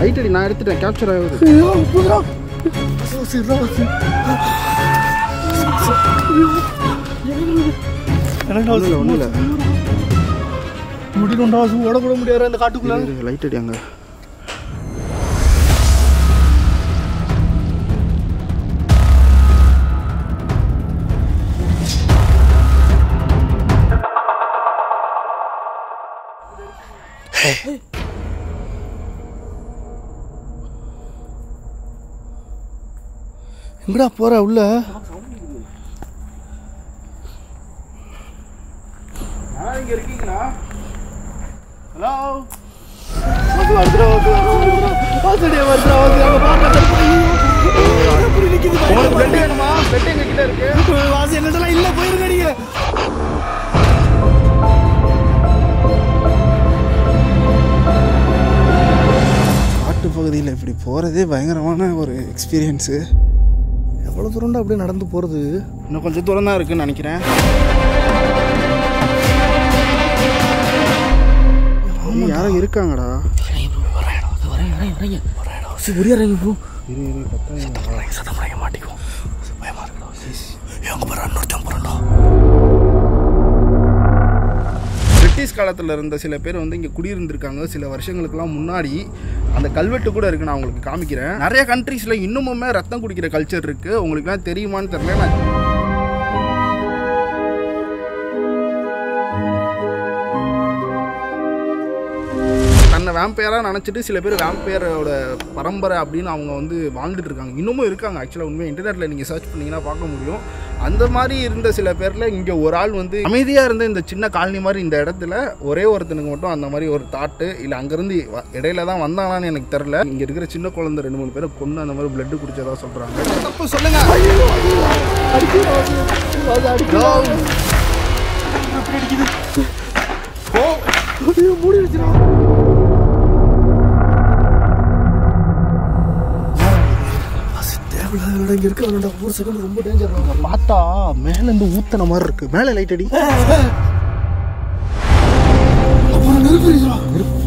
Light அடி நான் எடுத்துட்டேன் கேப்சர் ஆகுது ஒன்றும் இல்லை ஒன்றும் இல்லை முடிக்கொண்டா ஓட கூட முடியாது அந்த காட்டுக்குள்ள லைட் அடி அங்கே எங்கடா போற உள்ள இங்கே இருக்கீங்களா ஹலோ வருதுடா வருதுடா வருதுடா வருது அங்க பாருடா உங்களுக்கு பெட் வேணுமா பெட் எங்க கிட்ட இருக்கு வாசி எங்கள்கிட்ட இல்ல போயிருங்க நீங்க காட்டு பகுதியில் இப்படி போகிறதே பயங்கரமான ஒரு எக்ஸ்பீரியன்ஸு எவ்வளவு தூரம்டா அப்படியே நடந்து போறது இன்னும் கொஞ்சம் தூரம் தான் இருக்குன்னு நினைக்கிறேன் ஏய், யாரோ இருக்காங்கடா புரியாதீங்க ப்ரோ இரு இரு கத்தாதீங்க. சத்தம் பண்ண மாட்டிக்குவோம் பயமா இருக்குடா எங்க போறா இன்னொருத்தன் போறான்டா பிரிட்டிஷ் காலத்தில் இருந்த சில பேர் வந்து இங்கே குடியிருந்திருக்காங்க சில வருஷங்களுக்குலாம் முன்னாடி அந்த கல்வெட்டு கூட இருக்கு நான் உங்களுக்கு காமிக்கிறேன் நிறைய கண்ட்ரீஸில் இன்னுமுமே ரத்தம் குடிக்கிற கல்ச்சர் இருக்கு உங்களுக்குலாம் தெரியுமான்னு தெரியல நான் தன்னை வேம்பையராக நினச்சிட்டு சில பேர் வேம்பையரோட பரம்பரை அப்படின்னு அவங்க வந்து வாழ்ந்துட்டு இருக்காங்க இன்னமும் இருக்காங்க ஆக்சுவலாக உண்மையாக இன்டர்நெட்டில் நீங்கள் சர்ச் பண்ணீங்கன்னா பார்க்க முடியும் அந்த மாதிரி இருந்த சில பேரில் இங்கே ஒரு ஆள் வந்து அமைதியாக இருந்த இந்த சின்ன காலனி மாதிரி இந்த இடத்துல ஒரே ஒருத்தனுக்கு மட்டும் அந்த மாதிரி ஒரு தாட்டு இல்லை அங்கேருந்து வ- இடையில தான் வந்தாங்களான்னு எனக்கு தெரில இங்கே இருக்கிற சின்ன குழந்தை ரெண்டு மூணு பேரை கொண்டு அந்த மாதிரி பிளட்டு குடிச்சதா சொல்கிறாங்க தப்பு சொல்லுங்க மூடி வச்சிடா தேவையில்லாத இங்க இருக்க வேண்டாம் ஒரு செகண்ட் ரொம்ப டேஞ்சர் பார்த்தா மேலேருந்து ஊத்துன மாதிரி இருக்கு மேலே லைட் அடி அப்புறம் நெருப்பு எரியுதுடா.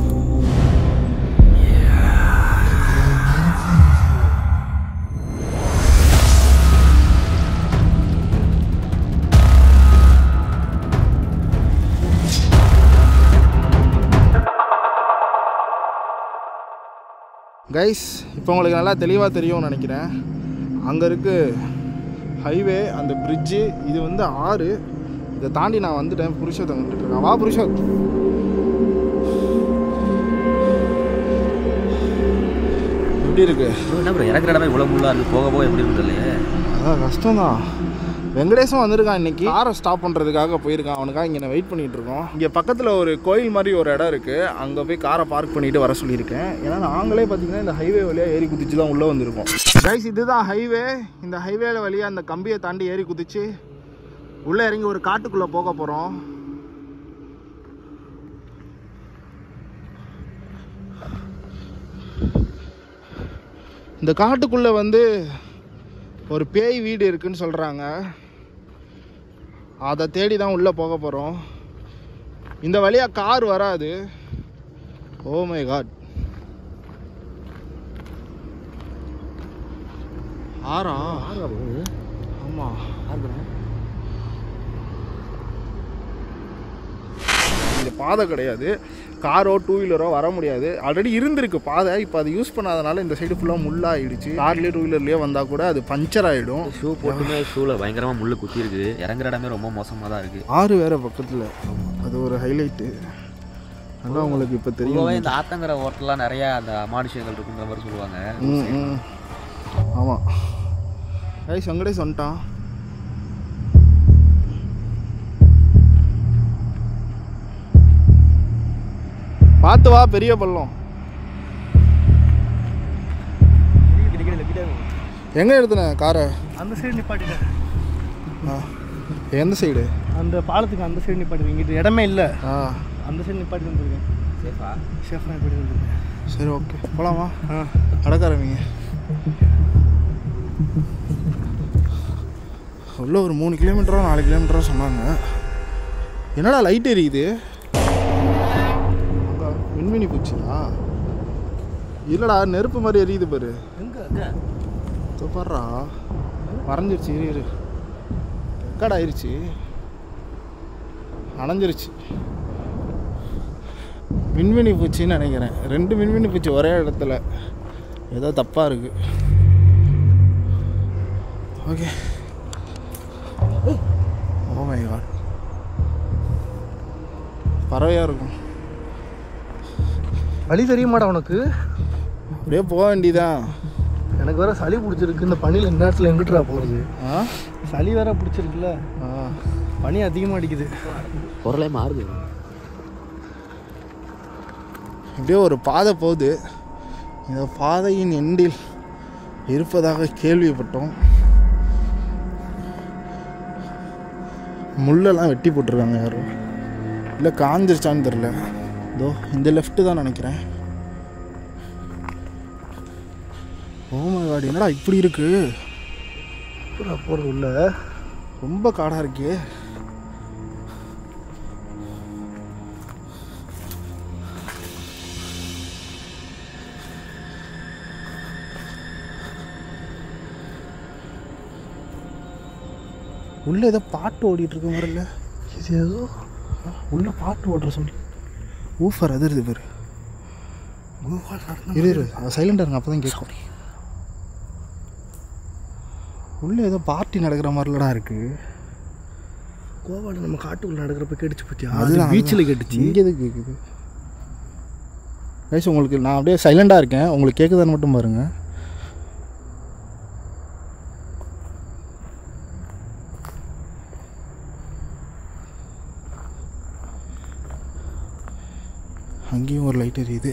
கைஸ் இப்போ உங்களுக்கு நல்லா தெளிவாக தெரியும்னு நினைக்கிறேன் அங்கே இருக்கு ஹைவே அந்த பிரிட்ஜு இது வந்து ஆறு இதை தாண்டி நான் வந்துட்டேன் புருஷத்தை வந்துட்டு இருக்கேன் வா புருஷத் எப்படி இருக்கு என்ன ப்ரோ இறக்குற இடமே இவ்வளோ முள்ளா இருக்கு போக போக எப்படி இருக்குது இல்லையே அதான் கஷ்டம்தான் வெங்கடேஷும் வந்திருக்கான் இன்னைக்கு காரை ஸ்டாப் பண்ணுறதுக்காக போயிருக்கான் அவனுக்காக இங்கே வெயிட் பண்ணிட்டு இருக்கோம் இங்கே பக்கத்தில் ஒரு கோயில் மாதிரி ஒரு இடம் இருக்குது அங்கே போய் காரை பார்க் பண்ணிட்டு வர சொல்லியிருக்கேன் ஏன்னா நாங்களே பார்த்தீங்கன்னா இந்த ஹைவே வழியாக ஏறி குதிச்சு தான் உள்ளே வந்திருக்கோம் கைஸ் இதுதான் ஹைவே இந்த ஹைவேல வழியாக அந்த கம்பியை தாண்டி ஏறி குதிச்சு உள்ளே இறங்கி ஒரு காட்டுக்குள்ளே போக போகிறோம் இந்த காட்டுக்குள்ளே வந்து ஒரு பேய் வீடு இருக்குன்னு சொல்கிறாங்க அதை தேடி தான் உள்ளே போக போகிறோம் இந்த வழியாக கார் வராது ஓ மை காட் ஆறா ஆமாம் இந்த பாதை கிடையாது காரோ டூ வீலரோ வர முடியாது ஆல்ரெடி இருந்திருக்கு பாதை இப்போ அது யூஸ் பண்ணாதனால இந்த சைடு ஃபுல்லாக முள்ளாயிடுச்சு கார்லேயே டூ வீலர்லேயே வந்தால் கூட அது பஞ்சர் ஆகிடும் ஷூ போட்டுமே ஷூவில் பயங்கரமாக முள்ளு குத்தி இருக்குது இறங்குற இடமே ரொம்ப மோசமாக தான் இருக்குது ஆறு வேற பக்கத்தில் அது ஒரு ஹைலைட்டு அதான் உங்களுக்கு இப்போ தெரியும் பொதுவாகவே இந்த ஆத்தங்கர ஓட்டலாம் நிறையா அந்த அமானுஷங்கள் இருக்குங்கிற மாதிரி சொல்லுவாங்க ம் ம் ஆமாம் ஐஸ் வெங்கடேஷ் வந்துட்டான் பார்த்து வா பெரிய பள்ளம் எங்கே எடுத்துன காரை அந்த சைடு நிப்பாட்டிட்டேன் ஆ எந்த சைடு அந்த பாலத்துக்கு அந்த சைடு நிப்பாட்டி இங்கிட்டு இடமே இல்லை ஆ அந்த சைடு நிப்பாட்டி வந்துருக்கேன் சேஃபா ஷேஃபாக நிப்பாட்டி வந்துருக்கேன் சரி ஓகே போகலாமா ஆ அடக்காரவீங்க உள்ள ஒரு மூணு கிலோமீட்டரோ நாலு கிலோமீட்டரோ சொன்னாங்க என்னடா லைட் எரியுது அங்க மின்மினி பூச்சியா இல்லைடா நெருப்பு மாதிரி எரியுது பாரு எங்க அங்க இதோ பாடுறா மறைஞ்சிருச்சு இரு இரு ரெக்கார்ட் ஆயிருச்சு அணைஞ்சிருச்சு மின்மினி பூச்சின்னு நினைக்கிறேன் ரெண்டு மின்மினி பூச்சி ஒரே இடத்துல ஏதோ தப்பாக இருக்கு ஓகே ஓ மை காட் பறவையாக இருக்கும் வழி தெரியுமாடா உனக்கு அப்படியே போக வேண்டியதான் எனக்கு வேற சளி பிடிச்சிருக்கு இந்த பனியில் இந்த நேரத்தில் எங்கிட்டுறா போகிறது ஆ சளி வேற பிடிச்சிருக்குல்ல ஆ பனி அதிகமாக அடிக்குது குரலே மாறுது இப்படியே ஒரு பாதை போகுது இந்த பாதையின் எண்டில் இருப்பதாக கேள்விப்பட்டோம் முள்ளெல்லாம் வெட்டி போட்டிருக்காங்க யாரும் இல்லை காஞ்சிருச்சான்னு தெரில இதோ இந்த லெஃப்ட்டு தான் நினைக்கிறேன் ஓமை காடு என்னடா இப்படி இருக்கு போகிறது உள்ள ரொம்ப காடாக இருக்கே உள்ள ஏதோ பாட்டு ஓடிட்டு இருக்க மாதிரி இல்லை இது ஏதோ உள்ள பாட்டு ஓட்டுற சொல்லி ஊஃபர் அதிருது பேர் இரு இரு சைலண்டாக இருங்க அப்போ தான் கேட்கும் உள்ள ஏதோ பார்ட்டி நடக்கிற மாதிரிலடா இருக்குது கோவாவில் நம்ம காட்டுக்குள்ள நடக்கிறப்ப கேட்டுச்சு பத்தியா அதுதான், அது பீச்சில் அதுதான். கேட்டுச்சு இங்கே எது கேட்குது கைஸ் உங்களுக்கு நான் அப்படியே சைலண்டாக இருக்கேன் உங்களுக்கு கேட்குதான்னு மட்டும் பாருங்க அங்கேயும் ஒரு லைட் எரியுது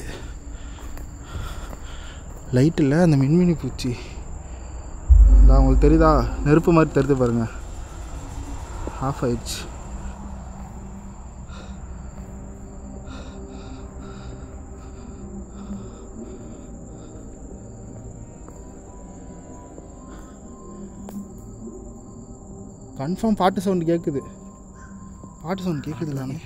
லைட் இல்லை அந்த மின்மினி பூச்சி இந்த உங்களுக்கு தெரியுதா நெருப்பு மாதிரி தெரியுது பாருங்க ஆஃப் ஆயிடுச்சு கன்ஃபார்ம் பாட்டு சவுண்டு கேட்குது பாட்டு சவுண்ட் கேட்குது தானே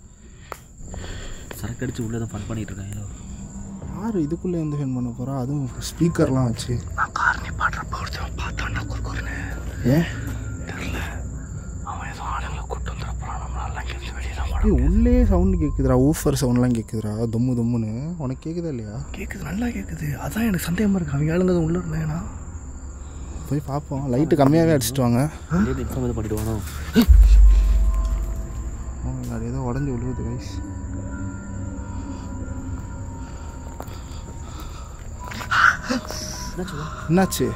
சரக்கு அடிச்சு உள்ளே தான் ஃபன் பண்ணிட்டு இருக்காங்க யார் இதுக்குள்ளே வந்து ஃபேன் பண்ண போகிறா அதுவும் ஸ்பீக்கர்லாம் வச்சு நான் கார் நீ பாடுறப்ப ஒருத்தன் பார்த்தான்னா குறுக்குறேன்னு ஏன் தெரில அவன் ஏதோ ஆளுங்களை கூட்டு வந்துடப்போறான் நம்மளால இங்கேருந்து வெளியே தான் ஏய், உள்ளே சவுண்டு கேட்குதுடா ஊஃபர் சவுண்ட்லாம் கேட்குதுடா தொம்மு தொம்முன்னு உனக்கு கேட்குதா இல்லையா கேட்குது நல்லா கேட்குது அதான் எனக்கு சந்தேகமாக இருக்குது அவங்க ஆளுங்க உள்ள இருந்தாங்கன்னா போய் பார்ப்போம் லைட்டு கம்மியாகவே அடிச்சிட்டு வாங்க வெளியே இன்ஃபார்ம் எதுவும் பண்ணிடுவானோ ஆ, அது ஏதோ உடஞ்சி விழுகுது கைஸ் என்னாச்சு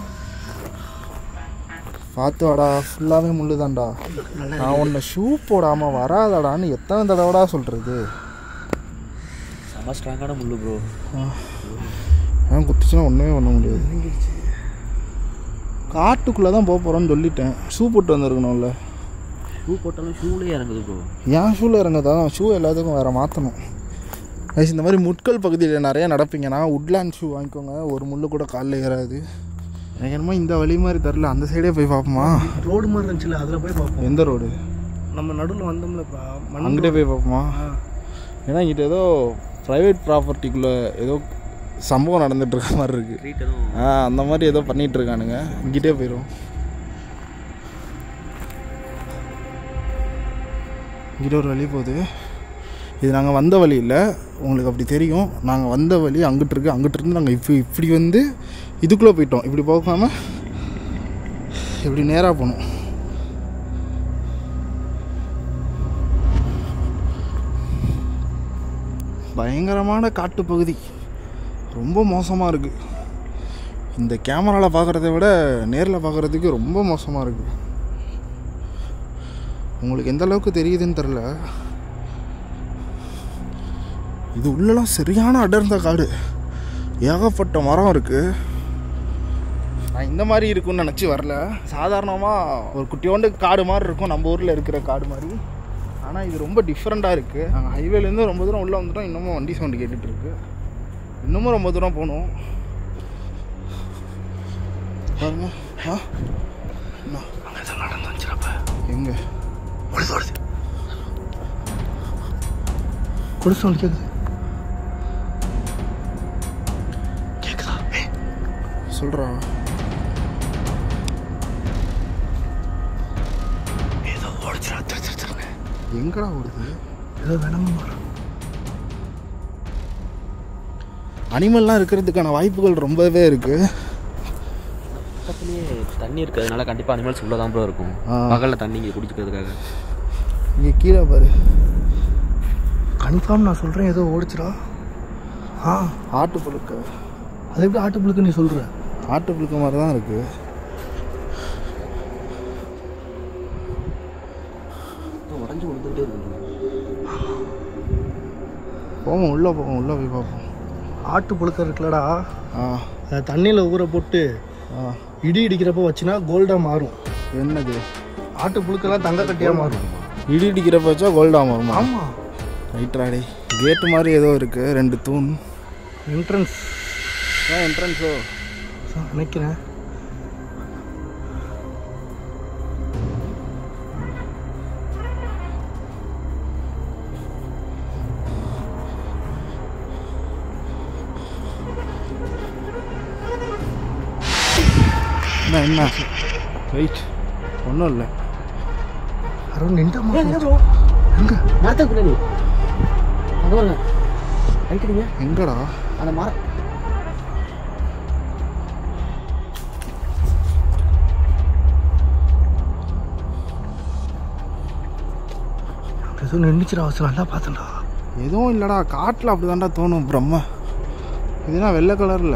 பார்த்து வாடா ஃபுல்லாகவே முள்ளு தான்டா நான் உன்னை ஷூ போடாமல் வராதடான்னு எத்தனை தடவைடா சொல்கிறது செம்ம ஸ்ட்ராங்கான முள்ளு ப்ரோ அவன் குத்துச்சுன்னா ஒன்றுமே பண்ண முடியாது காட்டுக்குள்ளே தான் போக போகிறோன்னு சொல்லிட்டேன் ஷூ போட்டு வந்திருக்கணும்ல ஷூ போட்டாலும் ஷூலேயே இறங்குது ப்ரோ என் ஷூவில் இறங்கதான் ஷூ எல்லாத்துக்கும் வேறு மாற்றணும் கைஸ் இந்த மாதிரி முட்கள் பகுதியில் நிறைய நடப்பீங்கன்னா உட்லேண்ட் ஷூ வாங்கிக்கோங்க ஒரு முள்ளு கூட காலில் ஏறாது எனக்கு என்னமோ இந்த வழி மாதிரி தெரில அந்த சைடே போய் பார்ப்போமா ரோடு மாதிரி இருந்துச்சுல அதில் போய் பார்ப்போம் எந்த ரோடு நம்ம நடுவில் வந்தோம்லப்பா மண் அங்கிட்டே போய் பார்ப்போமா ஆ. ஏன்னா இங்கிட்ட ஏதோ ப்ரைவேட் ப்ராப்பர்ட்டிக்குள்ளே ஏதோ சம்பவம் நடந்துட்டு இருக்க மாதிரி இருக்குது ட்ரீட் எதுவும் ஆ அந்த மாதிரி ஏதோ பண்ணிட்டு இருக்கானுங்க இங்கிட்டே போயிடும் இங்கிட்ட ஒரு வழி போகுது இது நாங்கள் வந்த வழி இல்லை உங்களுக்கு அப்படி தெரியும் நாங்கள் வந்த வழி அங்கிட்டு இருக்கு அங்கிட்டு இருந்து நாங்கள் இப்படி இப்படி வந்து இதுக்குள்ளே போயிட்டோம் இப்படி போகாம இப்படி நேராக போனோம் பயங்கரமான காட்டுப்பகுதி ரொம்ப மோசமாக இருக்குது இந்த கேமராவில் பார்க்குறத விட நேரில் பார்க்குறதுக்கு ரொம்ப மோசமாக இருக்குது உங்களுக்கு எந்த அளவுக்கு தெரியுதுன்னு தெரில இது உள்ளலாம் சரியான அடர்ந்த காடு ஏகப்பட்ட மரம் இருக்குது நான் இந்த மாதிரி இருக்கும்னு நினச்சி வரல சாதாரணமாக ஒரு குட்டியோண்டு காடு மாதிரி இருக்கும் நம்ம ஊரில் இருக்கிற காடு மாதிரி ஆனால் இது ரொம்ப டிஃப்ரெண்ட்டாக இருக்குது நாங்கள் ஹைவேலேருந்து ரொம்ப தூரம் உள்ளே வந்துட்டோம் இன்னமும் வண்டி சவுண்டு கேட்டுட்ருக்கு இன்னமும் ரொம்ப தூரம் போகணும் பாருங்க ஆ அங்கே தான் நடந்து வந்துச்சுறப்ப எங்கே ஓடுது ஓடுது கொடுத்து ஒன்று கேட்குது சொல்கிறா ஏதோ ஓடிச்சுடா திரு திரு திருன்னு எங்கடா ஓடுது ஏதோ வேணாமா அனிமல்லாம் இருக்கிறதுக்கான வாய்ப்புகள் ரொம்பவே இருக்குது பக்கத்துலேயே தண்ணி இருக்கிறதுனால கண்டிப்பாக அனிமல்ஸ் உள்ளே தான் ப்ரோ இருக்கும் ஆ. பகலில் தண்ணி இங்கே குடிக்கிறதுக்காக இங்கே கீழே பாரு கன்ஃபார்ம் நான் சொல்கிறேன் ஏதோ ஓடிச்சுடா ஆ ஆட்டு புழுக்க அது எப்படி ஆட்டுப்புழுக்கு நீ சொல்கிற ஆட்டு புழுக்க மாதிரி தான் இருக்குது உடஞ்சி விழுந்துகிட்டே இருக்கு போவோம் உள்ளே போவோம் உள்ளே போய் பார்ப்போம் ஆட்டு புழுக்க இருக்குல்லடா ஆ அதை தண்ணியில் ஊற போட்டு ஆ இடி இடிக்கிறப்ப வச்சுனா கோல்டாக மாறும் என்னது ஆட்டு புழுக்கெல்லாம் தங்க கட்டியாக மாறும் இடி இடிக்கிறப்ப வச்சா கோல்டா மாறுமா ஆமாம் ரைட்ராடே கேட்டு மாதிரி ஏதோ இருக்குது ரெண்டு தூண் என்ட்ரன்ஸ் ஏன் என்ட்ரன்ஸோ நினைக்கிறேன் என்ன என்ன வெயிட் ஒன்றும் இல்லை யாரோ நின்ற மாதிரி எங்க மரத்துக்கு நீ அங்கே வாங்க ரைட்டுங்க எங்கடா அந்த மரம் ஏதோ நின்றுச்சுடா அவசரம் நல்லா பார்த்தேன்டா எதுவும் இல்லைடா காட்டில் அப்படி தான்டா தோணும் பிரம்ம இதுனா வெள்ளை கலரில்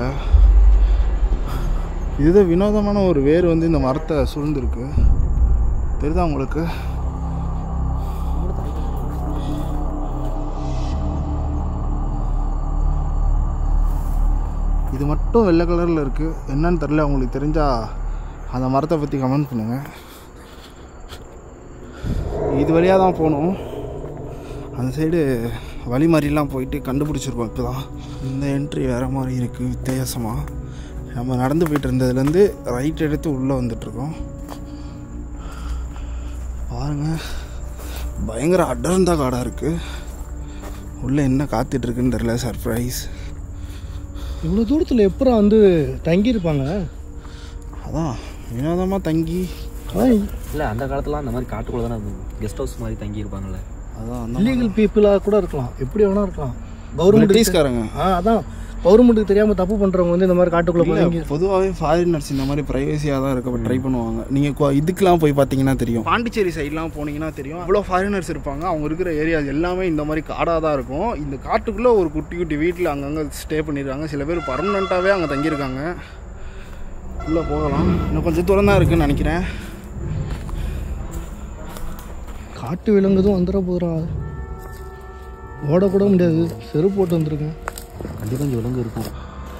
இதுதான் வினோதமான ஒரு வேர் வந்து இந்த மரத்தை சூழ்ந்துருக்கு தெரியுதா உங்களுக்கு இது மட்டும் வெள்ளை கலரில் இருக்குது என்னன்னு தெரில உங்களுக்கு தெரிஞ்சால் அந்த மரத்தை பற்றி கமெண்ட் பண்ணுங்கள் இது வழியாக தான் போகணும் அந்த சைடு வழி மாதிரிலாம் போயிட்டு கண்டுபிடிச்சிருப்போம் இப்போ தான் இந்த என்ட்ரி வேறு மாதிரி இருக்குது வித்தியாசமாக நம்ம நடந்து போயிட்டு இருந்ததுலேருந்து ரைட் எடுத்து உள்ளே வந்துட்ருக்கோம் பாருங்கள் பயங்கர அடர்ந்த காடாக இருக்குது உள்ளே என்ன காத்துட்ருக்குன்னு தெரில சர்ப்ரைஸ் இவ்வளோ தூரத்தில் எப்பறம் வந்து தங்கியிருப்பாங்க அதான் வினோதமாக தங்கி அதான் இல்லை அந்த காலத்துல அந்த மாதிரி காட்டுக்குள்ள தானே கெஸ்ட் ஹவுஸ் மாதிரி தங்கி இருப்பாங்கல்ல அதான் அந்த இல்லீகல் பீப்புளாக கூட இருக்கலாம் எப்படி வேணா இருக்கலாம் கவர்மெண்ட் பிரிட்டிஷ்காரங்க ஆ அதான் கவர்மெண்ட்டுக்கு தெரியாமல் தப்பு பண்ணுறவங்க வந்து இந்த மாதிரி காட்டுக்குள்ளே போய் தங்கி பொதுவாகவே ஃபாரினர்ஸ் இந்த மாதிரி ப்ரைவசியாக தான் இருக்க ட்ரை பண்ணுவாங்க நீங்கள் இதுக்கெலாம் போய் பார்த்தீங்கன்னா தெரியும் பாண்டிச்சேரி சைட்லாம் போனீங்கன்னா தெரியும் அவ்வளோ ஃபாரினர்ஸ் இருப்பாங்க அவங்க இருக்கிற ஏரியாஸ் எல்லாமே இந்த மாதிரி காடாக தான் இருக்கும் இந்த காட்டுக்குள்ளே ஒரு குட்டி குட்டி வீட்டில் அங்கங்கே ஸ்டே பண்ணிடுறாங்க சில பேர் பர்மனெண்ட்டாகவே அங்கே தங்கியிருக்காங்க உள்ளே போகலாம் இன்னும் கொஞ்சம் தூரம் தான் இருக்குன்னு நினைக்கிறேன் காட்டு விலங்குதும் வந்துட போகிறான் ஓடக்கூட முடியாது செருப்பு போட்டு வந்திருக்கேன் கண்டிப்பாக இங்கே விலங்கு இருக்கும்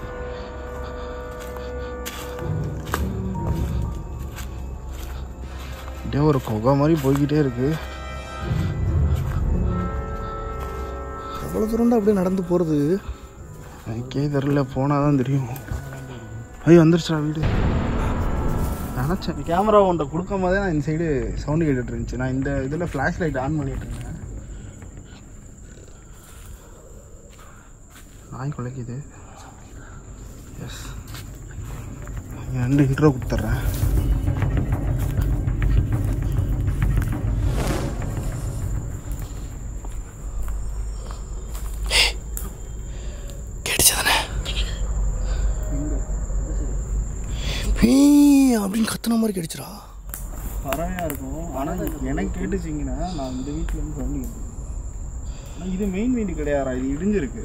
அப்படியே ஒரு குகை மாதிரி போய்கிட்டே இருக்குது அவ்வளோ தூரம் அப்படியே நடந்து போகிறது எனக்கே தெரில போனால் தான் தெரியும் ஐயோ வந்துருச்சுடா வீடு நினச்சேன் கேமரா உன்ட்ட கொடுக்கும் போதே நான் இந்த சைடு சவுண்டு கேட்டுட்டு இருந்துச்சு நான் இந்த இதில் ஃப்ளாஷ் லைட் ஆன் பண்ணிட்டு இருந்தேன் நாய் குலைக்குது எஸ் ரெண்டு இன்ட்ரோ கொடுத்துட்றேன் பீ அப்படின்னு கத்துன மாதிரி கிடைச்சிடா பறவையாக இருக்கும் ஆனால் எனக்கு கேட்டுச்சிங்கன்னா நான் இந்த வீட்டில் இருந்து சவுண்டு கேட்டேன் ஆனால் இது மெயின் வீடு கிடையாதா இது இடிஞ்சிருக்கு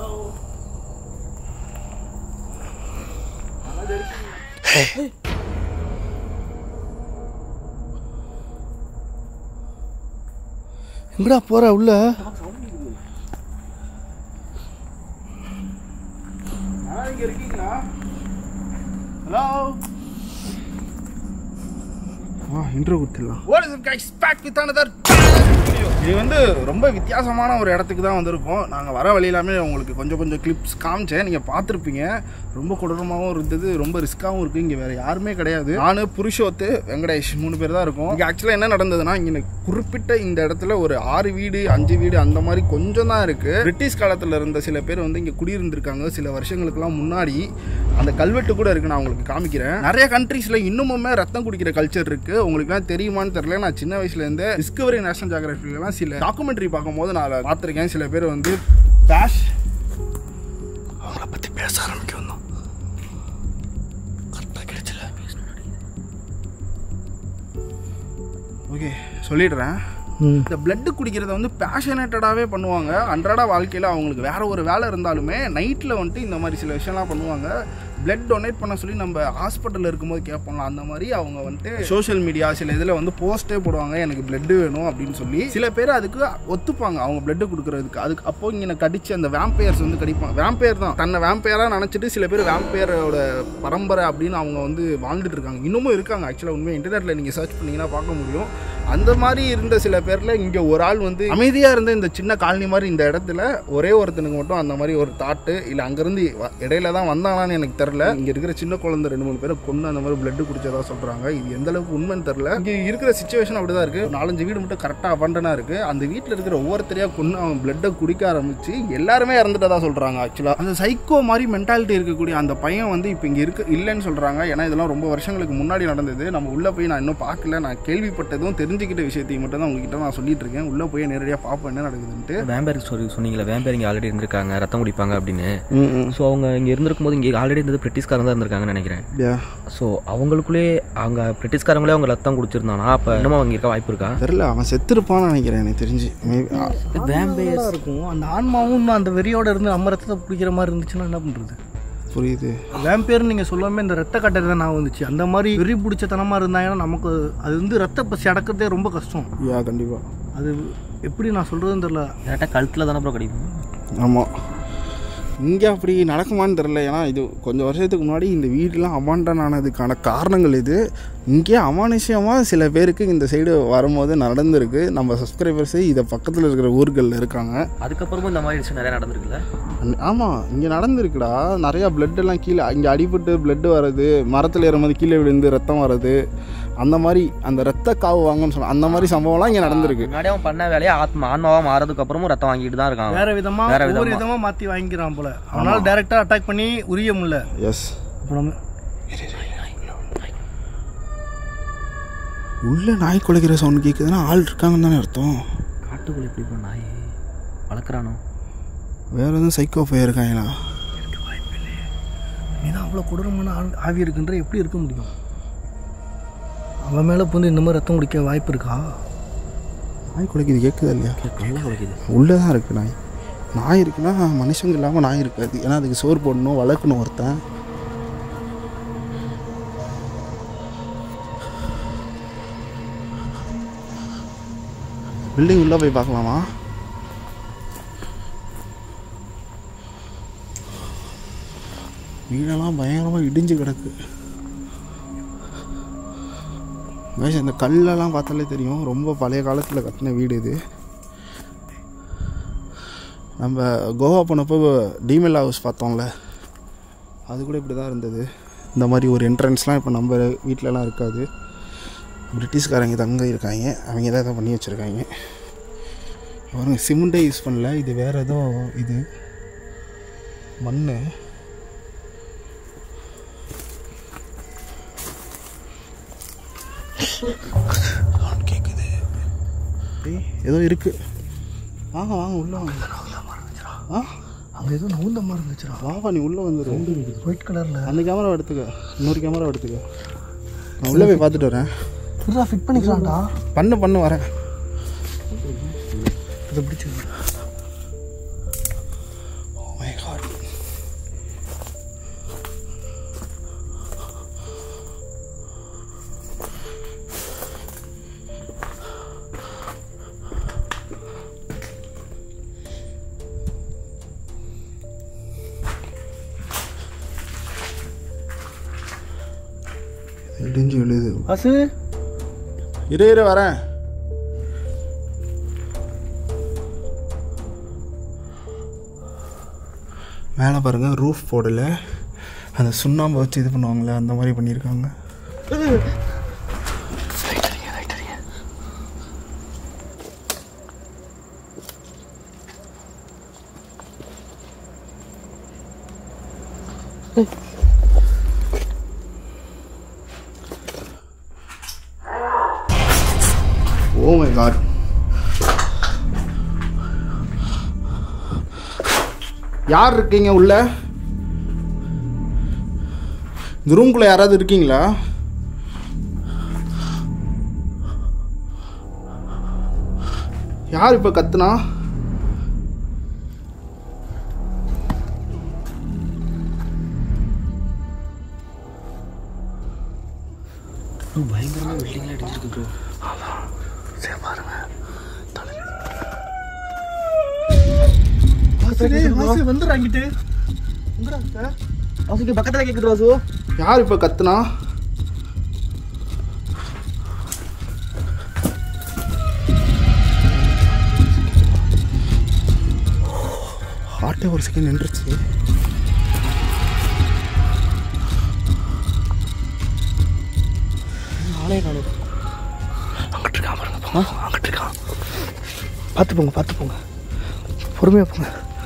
எங்கடா போற உள்ள யாராவது இங்கே இருக்கீங்களா ஹலோ வா இன்ட்ரோ கொடுத்துடலாம் what is guys back with another இது வந்து ரொம்ப வித்தியாசமான ஒரு இடத்துக்கு தான் வந்திருக்கோம் நாங்கள் வர வழியிலாமே உங்களுக்கு கொஞ்சம் கொஞ்சம் கிளிப்ஸ் காமிச்சேன் நீங்கள் பார்த்துருப்பீங்க ரொம்ப கொடூரமாகவும் இருந்தது ரொம்ப ரிஸ்க்காகவும் இருக்குது இங்கே வேறு யாருமே கிடையாது நான் புருஷோத்து வெங்கடேஷ் மூணு பேர் தான் இருக்கோம் இங்கே ஆக்சுவலாக என்ன நடந்ததுன்னா இங்கே குறிப்பிட்ட இந்த இடத்துல ஒரு ஆறு வீடு அஞ்சு வீடு அந்த மாதிரி கொஞ்சம் தான் இருக்குது பிரிட்டிஷ் காலத்தில் இருந்த சில பேர் வந்து இங்கே குடியிருந்திருக்காங்க சில வருஷங்களுக்குலாம் முன்னாடி அந்த கல்வெட்டு கூட இருக்கு நான் உங்களுக்கு காமிக்கிறேன் நிறைய கண்ட்ரீஸ்ல இன்னுமுமே ரத்தம் குடிக்கிற கல்ச்சர் இருக்கு உங்களுக்குலாம் தெரியுமான்னு தெரியல நான் சின்ன வயசுல இருந்தே டிஸ்கவரி நேஷனல் ஜியாகிரபிலாம் சில டாக்குமெண்ட்ரி பார்க்கும்போது நான் அதை பார்த்துருக்கேன் சில பேர் வந்து பேஷ் அவங்கள பற்றி பேச ஆரம்பிக்க வந்தோம் கரெக்டாக கிடைச்சல ஓகே சொல்லிடுறேன் இந்த blood குடிக்கிறத வந்து பேஷனேட்டடாகவே பண்ணுவாங்க அன்றாட வாழ்க்கையில் அவங்களுக்கு வேற ஒரு வேலை இருந்தாலுமே நைட்டில் வந்துட்டு இந்த மாதிரி சில விஷயம்லாம் பண்ணுவாங்க blood டொனேட் பண்ண சொல்லி நம்ம ஹாஸ்பிட்டலில் இருக்கும்போது கேட்போம்ல அந்த மாதிரி அவங்க வந்துட்டு சோஷியல் மீடியா சில இதில் வந்து போஸ்ட்டே போடுவாங்க எனக்கு blood வேணும் அப்படின்னு சொல்லி சில பேர் அதுக்கு ஒத்துப்பாங்க அவங்க blood கொடுக்குறதுக்கு அதுக்கு அப்போ இங்கே கடிச்சு அந்த வேம்பையர்ஸ் வந்து கடிப்பாங்க வேம்பையர் தான் தன்னை வேம்பையராக நினச்சிட்டு சில பேர் வேம்பையரோட பரம்பரை அப்படின்னு அவங்க வந்து வாழ்ந்துட்டு இருக்காங்க இன்னமும் இருக்காங்க ஆக்சுவலாக உண்மையாக இன்டர்நெட்டில் நீங்கள் சர்ச் பண்ணீங்கன்னா பார்க்க முடியும் அந்த மாதிரி இருந்த சில பேரில் இங்கே ஒரு ஆள் வந்து அமைதியாக இருந்த இந்த சின்ன காலனி மாதிரி இந்த இடத்துல ஒரே ஒருத்தனுக்கு மட்டும் அந்த மாதிரி ஒரு தாட்டு இல்லை அங்கேருந்து வ- இடையில தான் வந்தாங்களான்னு எனக்கு தெரில இங்கே இருக்கிற சின்ன குழந்தை ரெண்டு மூணு பேரை கொண்டு அந்த மாதிரி பிளட்டு குடிச்சதா சொல்கிறாங்க இது எந்த அளவுக்கு உண்மைன்னு தெரில இங்கே இருக்கிற சுச்சுவேஷன் அப்படி தான் இருக்குது நாலஞ்சு வீடு மட்டும் கரெக்டாக அபண்டனாக இருக்குது அந்த வீட்டில் இருக்கிற ஒவ்வொருத்தரையாக கொண்டு அவன் பிளட்டை குடிக்க ஆரம்பிச்சு எல்லாருமே இறந்துட்டதா சொல்கிறாங்க ஆக்சுவலாக அந்த சைக்கோ மாதிரி மென்டாலிட்டி இருக்கக்கூடிய அந்த பையன் வந்து இப்போ இங்கே இருக்கு இல்லைன்னு சொல்கிறாங்க ஏன்னா இதெல்லாம் ரொம்ப வருஷங்களுக்கு முன்னாடி நடந்தது நம்ம உள்ளே போய் நான் இன்னும் பார்க்கல நான் கேள்விப்பட்டதும் தெரிஞ்சுக்கிட்ட விஷயத்தையும் மட்டும் தான் உங்ககிட்ட நான் சொல்லிட்டு இருக்கேன் உள்ளே போய் நேரடியாக பார்ப்பேன் என்ன நடக்குதுன்ட்டு வேம்பேர் ஸ்டோரி சொன்னீங்களே வேம்பேர் இங்கே ஆல்ரெடி இருந்திருக்காங்க ரத்தம் குடிப்பாங்க அப்படின்னு ஸோ அவங்க இங்கே இருந்திருக்கும் போது இங்கே ஆல்ரெடி இருந்தது பிரிட்டிஷ்காரங்க தான் இருந்திருக்காங்கன்னு நினைக்கிறேன் ஸோ அவங்களுக்குள்ளே அவங்க பிரிட்டிஷ்காரங்களே அவங்க ரத்தம் குடிச்சிருந்தானா அப்போ இன்னமும் அவங்க இருக்க வாய்ப்பு இருக்கா தெரில அவன் செத்துருப்பான்னு நினைக்கிறேன் எனக்கு தெரிஞ்சு வேம்பேர் இருக்கும் அந்த ஆன்மாவும் இன்னும் அந்த வெறியோட இருந்து நம்ம ரத்தத்தை பிடிக்கிற மாதிரி இருந்துச்சுன்னா என்ன பண்ணுறது புரியுது வேம்பேர் நீங்கள் சொல்லாமல் இந்த ரத்த கட்டை தான் நான் வந்துச்சு அந்த மாதிரி வெறி பிடிச்சத்தனமாக இருந்தாங்கன்னா நமக்கு அது வந்து ரத்த பசி அடக்கிறதே ரொம்ப கஷ்டம் யா கண்டிப்பாக அது எப்படி நான் சொல்கிறதுன்னு தெரில டேரெக்டாக கழுத்தில் தானே ப்ரோ கடிக்கும் ஆமாம் இங்கே அப்படி நடக்குமான்னு தெரில ஏன்னா இது கொஞ்சம் வருஷத்துக்கு முன்னாடி இந்த வீடெலாம் அபாண்டன் ஆனதுக்கான காரணங்கள் இது இங்கே அமானுஷ்யமாக சில பேருக்கு இந்த சைடு வரும்போது நடந்திருக்கு நம்ம சப்ஸ்கிரைபர்ஸு இதை பக்கத்தில் இருக்கிற ஊர்களில் இருக்காங்க அதுக்கப்புறமும் இந்த மாதிரி விஷயம் நிறையா நடந்திருக்குல்ல ஆமாம் இங்கே நடந்திருக்குடா நிறையா blood எல்லாம் கீழே இங்கே அடிபட்டு blood வர்றது மரத்தில் ஏறும்போது கீழே விழுந்து ரத்தம் வர்றது அந்த மாதிரி அந்த ரத்த காவு வாங்கன்னு சொல்ல அந்த மாதிரி சம்பவம்லாம் இங்கே நடந்திருக்கு முன்னாடி அவன் பண்ண வேலையை ஆத்மா ஆன்மாவாக மாறதுக்கு அப்புறமும் ரத்தம் வாங்கிட்டு தான் இருக்கான் வேற விதமா வேற ஒவ்வொரு விதமா. விதமா மாற்றி வாங்கிக்கிறான் போல அவனால டைரெக்டாக அட்டாக் பண்ணி உரிய முடியல எஸ் இப்போ நம்ம உள்ள நாய் குலைக்கிற சவுண்ட் கேட்குதுன்னா ஆள் இருக்காங்கன்னு தானே அர்த்தம் காட்டுக்குள்ள எப்படி இப்போ நாய் வளர்க்குறானோ வேற எதுவும் சைக்கோ போயிருக்காங்களா நீதான் அவ்வளோ கொடூரமான ஆள் ஆவி இருக்குன்ற எப்படி இருக்க முடியும் அவன் மேலே வந்து இந்த மாதிரி ரத்தம் குடிக்க வாய்ப்பு இருக்கா நாய் குலைக்குது கேட்குதா இல்லையா நல்லா குலைக்குது உள்ளே தான் இருக்குது நாய் நாய் இருக்குன்னா மனுஷங்க இல்லாமல் நாய் இருக்காது ஏன்னா அதுக்கு சோறு போடணும் வளர்க்கணும் ஒருத்தன் பில்டிங் உள்ளே போய் பார்க்கலாமா வீடெல்லாம் பயங்கரமாக இடிஞ்சு கிடக்கு guys, இந்த கல்லெல்லாம் பார்த்தாலே தெரியும் ரொம்ப பழைய காலத்தில் கட்டின வீடு இது நம்ம கோவா போனப்போ டிமெல் ஹவுஸ் பார்த்தோம்ல அது கூட இப்படி தான் இருந்தது இந்த மாதிரி ஒரு என்ட்ரன்ஸ்லாம் இப்போ நம்ம வீட்டிலலாம் இருக்காது பிரிட்டிஷ்காரங்க தங்க இருக்காங்க அவங்க தான் இதை பண்ணி வச்சுருக்காங்க பாருங்க சிமெண்ட்டே யூஸ் பண்ணல இது வேறு ஏதோ இது மண் கேட்குது ஏய் ஏதோ இருக்குது வாங்க வாங்க உள்ளே வாங்க ஆ அங்கே ஏதோ நவுந்த மாதிரி இருந்துச்சுடா வாவா நீ உள்ளே வந்துடு ஒயிட் கலரில் அந்த கேமரா எடுத்துக்க இன்னொரு கேமரா எடுத்துக்க நான் உள்ளே போய் பார்த்துட்டு வரேன் புதுசாக ஃபிட் பண்ணிக்கலாம்டா பண்ணு பண்ணு வரேன் இதை பிடிச்சி Oh my God. இடிஞ்சு விழுது அசு இரு இரு வரேன் மேலே பாருங்க ரூஃப் போடல அந்த சுண்ணாம்பை வச்சு இது பண்ணுவாங்கள்ல அந்த மாதிரி பண்ணியிருக்காங்க ஓ மை காட் யார் இருக்கீங்க உள்ள இந்த ரூம்குள்ளே யாராவது இருக்கீங்களா யார் இப்போ கத்துனா பயங்கரமாக பில்டிங்லாம் இடிஞ்சிருக்கு ப்ரோ சரி பாருங்க வந்துடுறாங்கிட்டு வாசுக்கு பக்கத்தில் கேட்குது வாசு யார் இப்போ கத்துனா ஹார்ட்டே ஒரு செகண்ட் நின்றுச்சு ஆளே காணும் அங்கிட்டு இருக்கான் பாருங்க போ. அங்கிட்டு இருக்கான் பார்த்து போங்க பார்த்து போங்க பொறுமையாக போங்க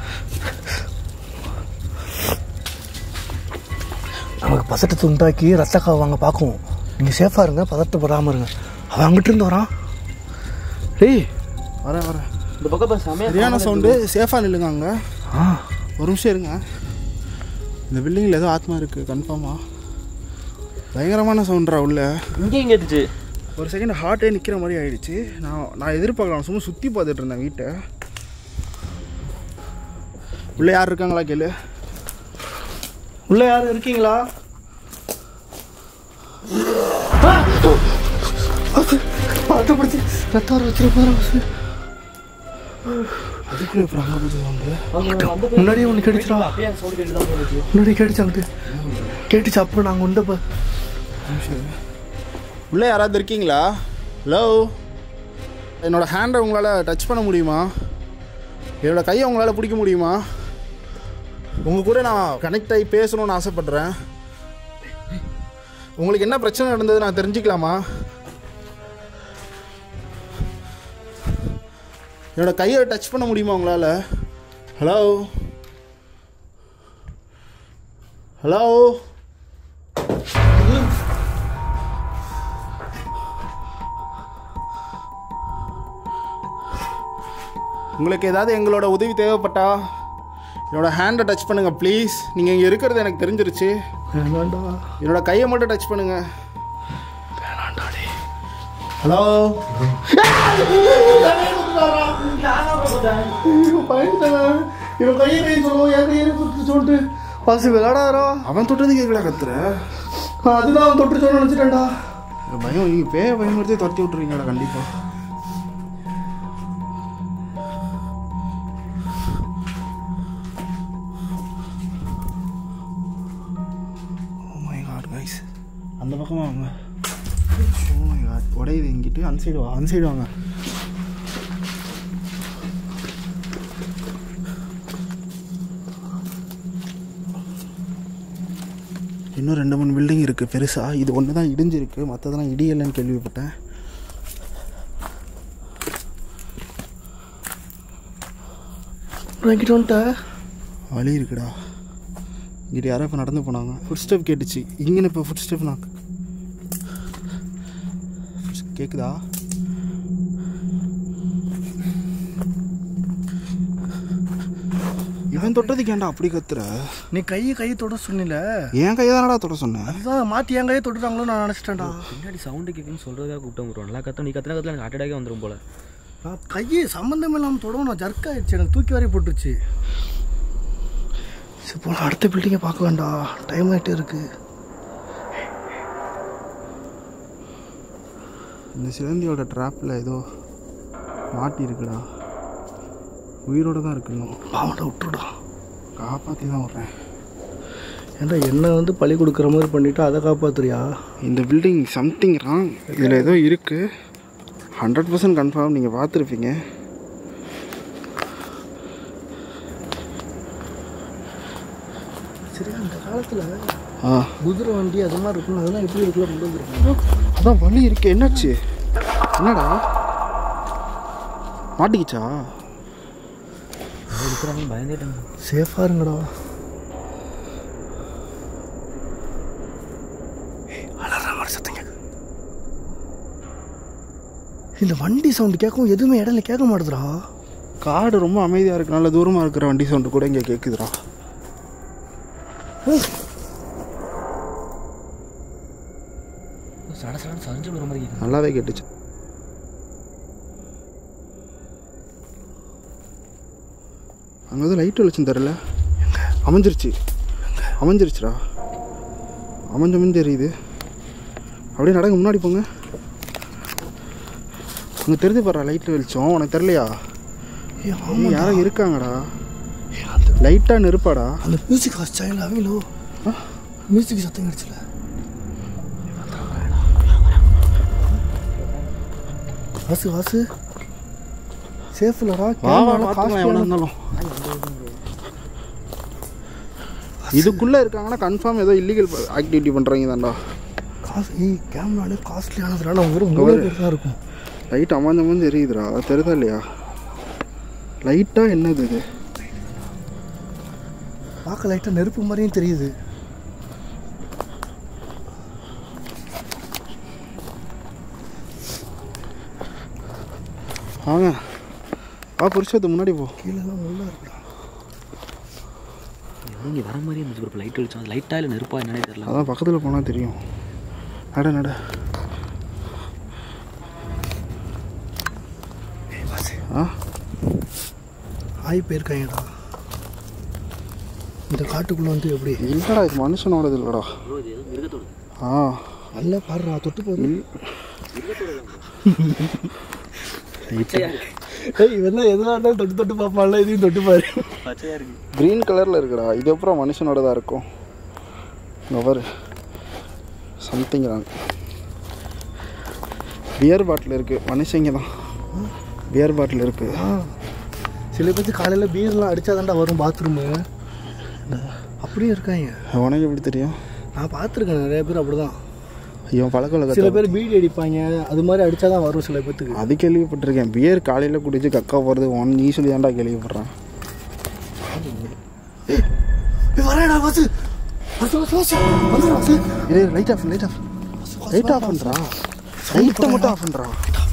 நமக்கு பசட்டத்தை உண்டாக்கி ரத்தக்காவை வாங்க பார்க்குவோம் நீங்கள் சேஃபாக இருங்க பதட்டப்படாமல் இருங்க அவன் அங்கிட்டு இருந்து வரான் டேய் வரேன் வரேன் இந்த பக்கம் இப்போ செமையா சரியான சவுண்டு சேஃபாக நில்லுங்க அங்கே ஆ ஒரு நிமிஷம் இருங்க இந்த பில்டிங்கில் ஏதோ ஆத்மா இருக்குது கன்ஃபார்மாக பயங்கரமான சவுண்ட்ரா உள்ள இங்கேயும் கேட்டுச்சு ஒரு செகண்ட் ஹார்ட்டே நிற்கிற மாதிரி ஆயிடுச்சு நான் நான் எதிர்பார்க்கலாம் சும்மா சுற்றி பார்த்துட்டு இருந்தேன் வீட்டை உள்ளே யார் இருக்காங்களா கேளு உள்ளே யாரும் இருக்கீங்களா பதட்டப்படுத்தி ரத்தம் வர வச்சிருப்பாரு அதுக்குள்ளே இப்போ அங்கே போய் சவுண்டு முன்னாடியே ஒன்று கேட்டுச்சுடா அப்படியே சவுண்ட் கேட்டு தான் போச்சு முன்னாடி கேட்டுச்சு அங்கிட்டு கேட்டுச்சு அப்புறம் நாங்கள் உண்டப்ப உள்ளே யாராவது இருக்கீங்களா ஹலோ என்னோடய ஹேண்டை உங்களால் டச் பண்ண முடியுமா என்னோடய கையை உங்களால் பிடிக்க முடியுமா உங்கள் கூட நான் கனெக்ட் ஆகி பேசணும்னு ஆசைப்பட்றேன் உங்களுக்கு என்ன பிரச்சனை நடந்தது நான் தெரிஞ்சுக்கலாமா என்னோட கையை டச் பண்ண முடியுமா உங்களால் ஹலோ ஹலோ உங்களுக்கு ஏதாவது எங்களோட உதவி தேவைப்பட்டா என்னோட ஹேண்டை டச் பண்ணுங்க ப்ளீஸ் நீங்கள் இங்கே இருக்கிறது எனக்கு தெரிஞ்சிருச்சு வேண்டாண்டா என்னோட கையை மட்டும் டச் பண்ணுங்க வேணாண்டாடி ஹலோ இவன் கையை கை சொல்லுவோம் என் கையை கொடுத்து சொல்லிட்டு பாசு விளையாடாரோ அவன் தொட்டது கேட்கல கத்துற அதுதான் அவன் தொட்டு சொல்ல நினச்சிட்டேன்டா பயம் நீங்கள் பேய பயன்படுத்தி துரத்தி விட்டுறீங்களா கண்டிப்பாக Oh my god, guys. அந்த பக்கமா வாங்க Oh my god, உடையுது எங்கிட்டு அந்த சைடு வா அந்த சைடு வாங்க இன்னும் ரெண்டு மூணு பில்டிங் இருக்குது பெருசாக இது ஒன்று தான் இடிஞ்சிருக்கு மற்றதெல்லாம் இடியலைன்னு கேள்விப்பட்டேன் வாங்கிட்டு வந்துட்ட வழி இருக்குடா இங்கிட்ட யாரோ இப்போ நடந்து போனாங்க ஃபுட் ஸ்டெப் கேட்டுச்சு இங்கே இப்போ ஃபுட் ஸ்டெப் நான் கேட்குதா இவன் தொட்டதுக்கு ஏன்டா அப்படி கத்துற நீ கையை கையை தொட சொன்னில என் கையை தானடா தொட சொன்னேன் அதுதான் மாற்றி என் கையை தொட்டுட்டாங்களோ நான் நினச்சிட்டேன்டா பின்னாடி சவுண்டு கேட்குன்னு சொல்கிறதா கூப்பிட்டு ப்ரோ நல்லா கத்த நீ கத்தின கத்துல எனக்கு ஹார்ட் அட்டாக்கே வந்துடும் போல நான் கையை சம்மந்தம் இல்லாமல் தொடவும் நான் ஜர்க் ஆயிடுச்சு எனக்கு தூக்கி வாரி போட்டுருச்சு சரி போன அடுத்த பில்டிங்கை பார்க்க வேண்டாம் டைம் ஆகிட்டே இருக்கு இந்த சிலந்தியோட ட்ராப்பில் ஏதோ மாட்டி இருக்குடா உயிரோட தான் இருக்கு இன்னும் பாவடா விட்டுடா காப்பாற்றி தான் விட்றேன் ஏன்டா என்ன வந்து பழி கொடுக்குற மாதிரி பண்ணிட்டு அதை காப்பாத்துறியா இந்த பில்டிங் சம்திங் ராங் இதில் ஏதோ இருக்குது ஹண்ட்ரட் பர்சன்ட் கன்ஃபார்ம் நீங்கள் பார்த்துருப்பீங்க சரி அந்த காலத்தில் ஆ குதிரை வண்டி அது மாதிரி இருக்கணும் அதெல்லாம் எப்படி இருக்குல்ல கொண்டு வந்துருக்கோம் அதான் வலி இருக்கு என்னாச்சு என்னடா மாட்டிக்கிச்சா இருக்கிறாங்க பயந்துட்டாங்க சேஃபாக இருங்கடா அலற மாதிரி சத்தம் கேட்குது இந்த வண்டி சவுண்டு கேட்கும் எதுவுமே இடையில கேட்க மாட்டுதுடா காடு ரொம்ப அமைதியாக இருக்கு நல்ல தூரமாக இருக்கிற வண்டி சவுண்டு கூட இங்கே கேட்குதுடா சட சடன்னு சரிஞ்சு விடுற மாதிரி கேட்குது நல்லாவே கேட்டுச்சு அங்கே வந்து லைட் வெளிச்சம் தரல அமைஞ்சிருச்சு அமைஞ்சிருச்சுடா அமைஞ்ச அமைஞ்சு தெரியுது அப்படியே நடங்க முன்னாடி போங்க அங்கே தெரிஞ்சு பாரு லைட் வெளிச்சம் உனக்கு தெரியலையா ஏய், ஏய், யாரோ இருக்காங்கடா லைட்டாக நெருப்பாடா அந்த மியூசிக் ஸ்டைல் அவங்களோ மியூசிக் சத்தம் கிடைச்சல வாசு வாசு சேஃப் இல்லடா வா வா கேமரா பார்த்துக்கலாம் எவனா இருந்தாலும் இதுக்குள்ளே இருக்காங்கன்னா கன்ஃபார்ம் ஏதோ இல்லீகல் ஆக்டிவிட்டி பண்ணுறீங்க தான்டா காசு ஏய் கேமராலே காஸ்ட்லியானதுனால அவங்க வெறும் மூணு பேர் தான் இருக்கும் லைட் அமர்ந்த மாதிரி தெரியுதுடா தெரியுதா இல்லையா லைட்டாக என்னது இது பார்க்க லைட்டாக நெருப்பு மாதிரியும் தெரியுது வாங்க வா புருஷத்து முன்னாடி போ கீழெல்லாம் முள்ளா இருக்குடா இங்கே வர மாதிரி இருந்துச்சு ஒரு லைட் வெளிச்சம் லைட்டாக இல்லை நெருப்பா என்னன்னே தெரியல அதான் பக்கத்தில் போனால் தெரியும் நட நட ஆ ஆய் போயிருக்காங்கடா இந்த காட்டுக்குள்ளே வந்து எப்படி இல்லைடா இது மனுஷனோடது இல்லைடா ஆ நல்லா பாடுறா தொட்டு பாரு ஏய் இவெல்லாம் எதுவாக இருந்தாலும் தொட்டு தொட்டு பார்ப்பான்ல இதையும் தொட்டு பாரு க்ரீன் கலரில் இருக்குடா இது அப்புறம் மனுஷனோடதா இருக்கும் இங்க பாரு சம்திங் ராங் பியர் பாட்டில் இருக்குது மனுஷங்க தான் பியர் பாட்டில் இருக்குது ஆ சில பேர்த்து காலையில் பீர்லாம் அடித்தாதான்டா வரும் பாத்ரூமு அப்படியே இருக்காங்க உனக்கு எப்படி தெரியும் நான் பார்த்துருக்கேன் நிறைய பேர் அப்படிதான் இவன் பழக்க சில வழக்கத்தை பேர் பீடி அடிப்பாங்க அது மாதிரி அடித்தாதான் வரும் சில பேர்த்துக்கு அது கேள்விப்பட்டிருக்கேன் பியர் காலையில் குடிச்சு கக்கா போகிறது ஒன் நீ சொல்லி தான்டா கேள்விப்படுறேன் ஏய், வரேன்டா வாசு வாசு வாசு வாசு வந்துடு வாசு ஏய் light off light off light off பண்ணுறா லைட்டை மட்டும் ஆஃப் பண்ணுறா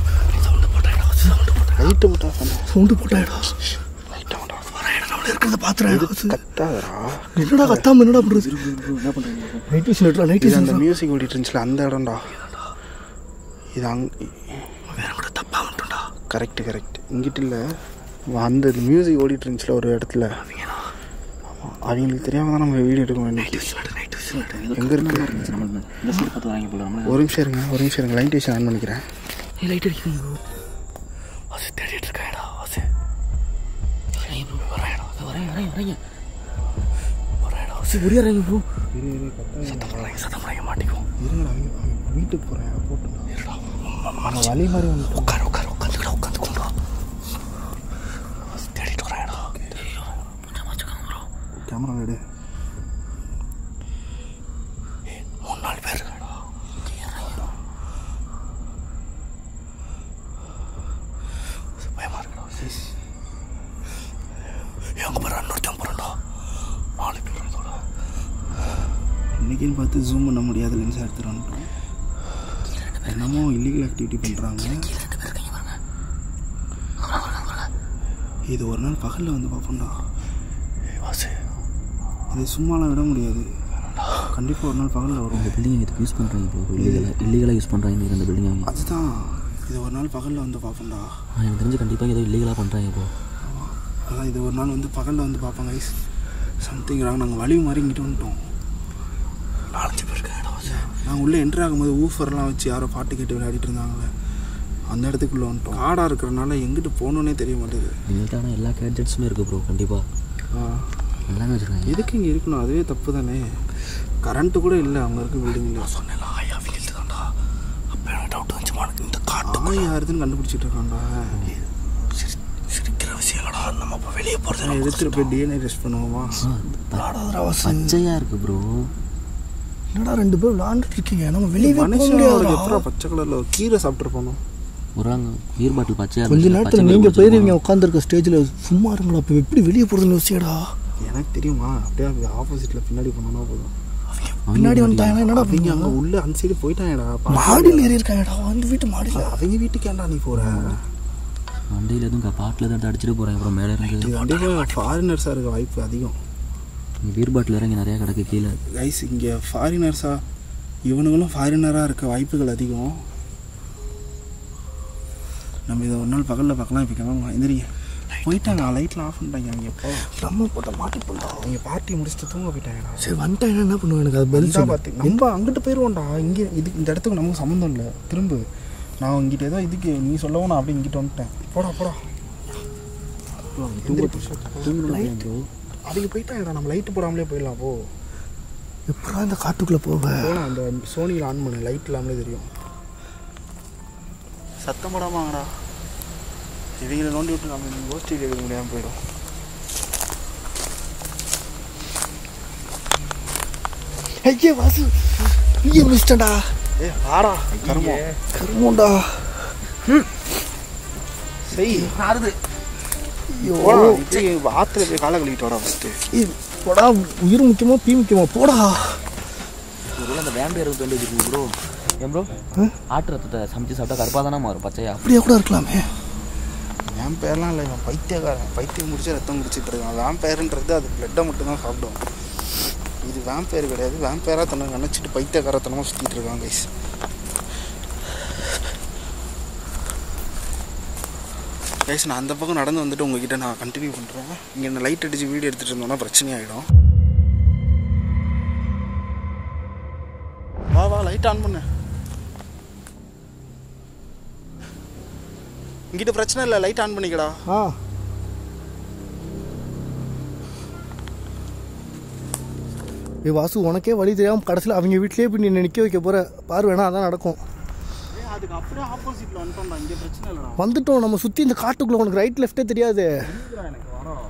லைட்டை மட்டும் ஆஃப் பண்ணுறா சவுண்டு போட்டாடா லைட்டை மட்டும் ஆஃப் வரேன்டா நம்மள இருக்கிறத பார்த்துறேன் வாசு கத்தாதரா என்னடா கத்தாம என்னடா பண்ணுறது நைட் விஷன் எடுறா நைட் இது அந்த விஷன் மியூசிக் ஓடிட்டு இருந்துச்சுல அந்த இடம்டா இது அங் வேற கூட தப்பா வந்துட்டா கரெக்ட் கரெக்ட் இங்கிட்ட இல்லை அந்த மியூசிக் ஓடிட்டு இருந்துச்சுல ஒரு இடத்துல ஆமாம் அவங்களுக்கு தெரியாம தான் நம்ம வீடியோ எடுக்க வேண்டிய நைட் விஷன் எங்கே இருக்கு நம்ம இந்த சைடு பார்த்து வாங்கி போல நம்ம ஒரு நிமிஷம் இருங்க ஒரு நிமிஷம் இருங்க லைன் டேஷன் ஆன் பண்ணிக்கிறேன் லைட் அடிக்குது வாசு தேடிட்டு இருக்காடா வாசு வரேன்டா வரேன் வரேன் வரேங்க வரேன்டா வாசு உரியறாங்க ப்ரோ சத்தம் போடுறாங்க சத்தம் போடுறாங்க மாட்டிக்கும் இருங்கடா அவங்க அவங்க வீட்டுக்கு போகிறேன் போட்டு அந்த வழி மாதிரி ஒன்று உட்காரு உட்காரு உட்காந்துக்கடா உட்காந்துக்கோண்டா வாசு தேடிட்டு வரேன்டா கொஞ்சம் வச்சுக்கோங்க ப்ரோ கேமரா எடு மூணு நாலு பேர் இருக்காடா பயமா இருக்குடா எங்க பாரு இன்னொருத்தன் போறா நாலு பேர் இதோட இன்னைக்குன்னு பார்த்து ஜூம் பண்ண முடியாத லென்ஸ் எடுத்துட்டு என்னமோ இல்லீகல் ஆக்டிவிட்டி பண்ணுறாங்க இது ஒரு நாள் பகலில் வந்து பார்ப்போம்டா வாசு இது சும்மாலாம் விட முடியாது கண்டிப்பாக ஒரு நாள் பகலில் வரும் இந்த பில்டிங் இதுக்கு யூஸ் பண்ணுறாங்க இப்போ இல்லீகலாக இல்லீகலாக யூஸ் பண்ணுறாங்க இந்த பில்டிங் அவங்க அதுதான் இது ஒரு நாள் பகலில் வந்து பார்ப்போம்டா எனக்கு தெரிஞ்சு கண்டிப்பாக ஏதோ இல்லீகலாக பண்ணுறாங்க இப்போ அதான் இது ஒரு நாள் வந்து பகலில் வந்து பார்ப்பாங்க ஐஸ் சம்திங் நாங்கள் வழி மாறி இங்கிட்டு வந்துட்டோம் நாலஞ்சு பேர் இருக்காடா வாசு நாங்கள் உள்ளே என்ட்ரு ஆகும்போது ஊஃபர்லாம் வச்சு யாரோ பாட்டு கேட்டு விளையாடிட்டு இருந்தாங்களே அந்த இடத்துக்குள்ளே வந்துட்டோம் காடாக இருக்கிறனால எங்கிட்டு போகணுன்னே தெரிய மாட்டேங்குது எங்கள்கிட்ட ஆனால் எல்லா கேட்ஜெட்ஸுமே இருக்குது ப்ரோ கண்டிப்பாக ஆ எல்லாமே வச்சுருக்காங்க எதுக்கு இங்கே இருக்கணும் அதுவே தப்பு தானே கரண்ட்டு கூட இல்லை அவங்க இருக்க பில்டிங்கில் சொன்னேன் ஆயா வீழ்த்து தான்டா அப்போ எனக்கு டவுட் வந்துச்சு உனக்கு இந்த காட்டு ஆய் யாருதுன்னு கண்டுபிடிச்சிட்டு இருக்கான்டா சிரி சிரிக்கிற விஷயங்கடா நம்ம இப்போ வெளியே போகிறது நான் எடுத்துகிட்டு போய் டிஎன்ஏ டெஸ்ட் பண்ணுவோமா விளாடாதடா வாசு பச்சையாக இருக்குது ப்ரோ என்னடா ரெண்டு பேர் விளாண்டுட்டு இருக்கீங்க நம்ம வெளியே போக மனுஷன் முடியாதுடா. எத்தனை பச்சை கலரில் கீரை சாப்பிட்ருப்பானோ ஒரு அங்கே உயிர் பாட்டில் பச்சையாக கொஞ்ச இருந்துச்சு. நேரத்தில் பச்சை நீங்கள் கலர் போயிருவீங்க உட்காந்துருக்க ஸ்டேஜில் சும்மா இருங்களா அப்போ எப்படி வெளியே போகிறதுன்னு யோசிச்சடா எனக்கு தெரியுமா அப்படியே ஆப்போசிட்டில் பின்னாடி போனோன்னா போதும் பின்னாடி வந்துட்டாங்க என்னடா அவங்க அங்கே உள்ள அந்த சைடு போயிட்டாங்கடா பா- மாடியில் ஏறி இருக்காங்கடா வந்து வீட்டு மாடியில் அவங்க வீட்டுக்கு ஏன்டா நீ போற வண்டியில் எதுவும் பாட்டில் தான் அடிச்சுட்டு போகிறேன் அப்புறம் மேலே இருந்து இது கண்டிப்பாக ஃபாரினர்ஸாக இருக்க வாய்ப்பு அதிகம் இங்கே பீர் பாட்டில் இறங்கி நிறையா கிடக்கு கீழே கைஸ் இங்கே ஃபாரினர்ஸா இவனுங்களும் ஃபாரினராக இருக்க வாய்ப்புகள் அதிகம் நம்ம இதை ஒரு நாள் பகலில் பார்க்கலாம் இப்போ கிளம்பலாம் எந்திரிங்க போயிட்டாங்க லைட்லாம் ஆஃப் பண்ணிட்டாங்க அவங்க எப்போ நம்ம போட்ட மாட்டி போடலாம் அவங்க பார்ட்டி முடிச்சுட்டு தூங்க போயிட்டாங்கடா சரி வந்துட்டாங்க என்ன பண்ணுவேன் எனக்கு அது பெல் பெல்ஸாக பார்த்து நம்ம அங்கிட்டு போயிடுவோம்டா இங்கே இது இந்த இடத்துக்கு நமக்கு சம்மந்தம் இல்லை திரும்ப நான் இங்கிட்ட ஏதோ இதுக்கு நீ சொல்லவும் நான் அப்படியே இங்கிட்டு வந்துட்டேன் போடா போடா அதுக்கு போயிட்டாங்கடா நம்ம லைட்டு போடாமலே போயிடலாம் போ எப்படா இந்த காட்டுக்குள்ளே போவேன் போனால் அந்த சோனியில் ஆன் பண்ணு லைட் இல்லாமலே தெரியும் சத்தம் போடாமாங்கடா இவங்களை நோண்டி விட்டு நம்ம கோஷ்டி கேட்க முடியாமல் போயிடும் ஐயே வாசு நீயே மிஸ்டண்டா ஏ வாடா கருமம் கருமோண்டா செய் ஆறுது ஐயோ போடா இப்படி ஆற்றுல போய் காலை கழுவிட்டு வாடா ஃபஸ்ட்டு ஏய், போடா உயிர் முக்கியமா தீ முக்கியமா போடா ஒருவேளை அந்த வேம்பு இறகு தோண்டி வச்சிருக்கு ப்ரோ ஏன் ப்ரோ ஆட்டு ரத்தத்தை சமைச்சு சாப்பிட்டா கருப்பாக தானே மாறும் பச்சையா அப்படியே கூட இருக்கலாமே என் பேர்லாம் இல்லை இவன் பைத்தியக்காரன் பைத்தியம் முடிச்சு ரத்தம் குடிச்சிட்டு இருக்கான் வேம்பேருன்றது அது பிளட்டை மட்டும் தான் சாப்பிடும் இது வேம்பேர் கிடையாது வேம்பேராக தன்னை நினச்சிட்டு பைத்தியக்காரத்தனமாக சுற்றிட்டு இருக்கான் கைஸ் கைஸ் நான் அந்த பக்கம் நடந்து வந்துட்டு உங்ககிட்ட நான் கண்டினியூ பண்ணுறேன் இங்கே என்ன லைட் அடித்து வீடியோ எடுத்துகிட்டு இருந்தோம்னா பிரச்சனை ஆகிடும் வா வா லைட் ஆன் பண்ணு இங்கிட்ட பிரச்சனை இல்லை லைட் ஆன் பண்ணிக்கடா ஆ ஏய் வாசு உனக்கே வழி தெரியாம கடைசியில் அவங்க வீட்லயே போய் நீ நிற்க வைக்க போற பாரு வேணா அதான் நடக்கும் அதுக்கு அப்படியே ஆப்போசிட்ல வந்துட்டோம்டா இங்கே பிரச்சனை இல்லைடா வந்துட்டோம் நம்ம சுற்றி இந்த காட்டுக்குள்ள உனக்கு ரைட் லெஃப்டே தெரியாது எனக்கு வரோம்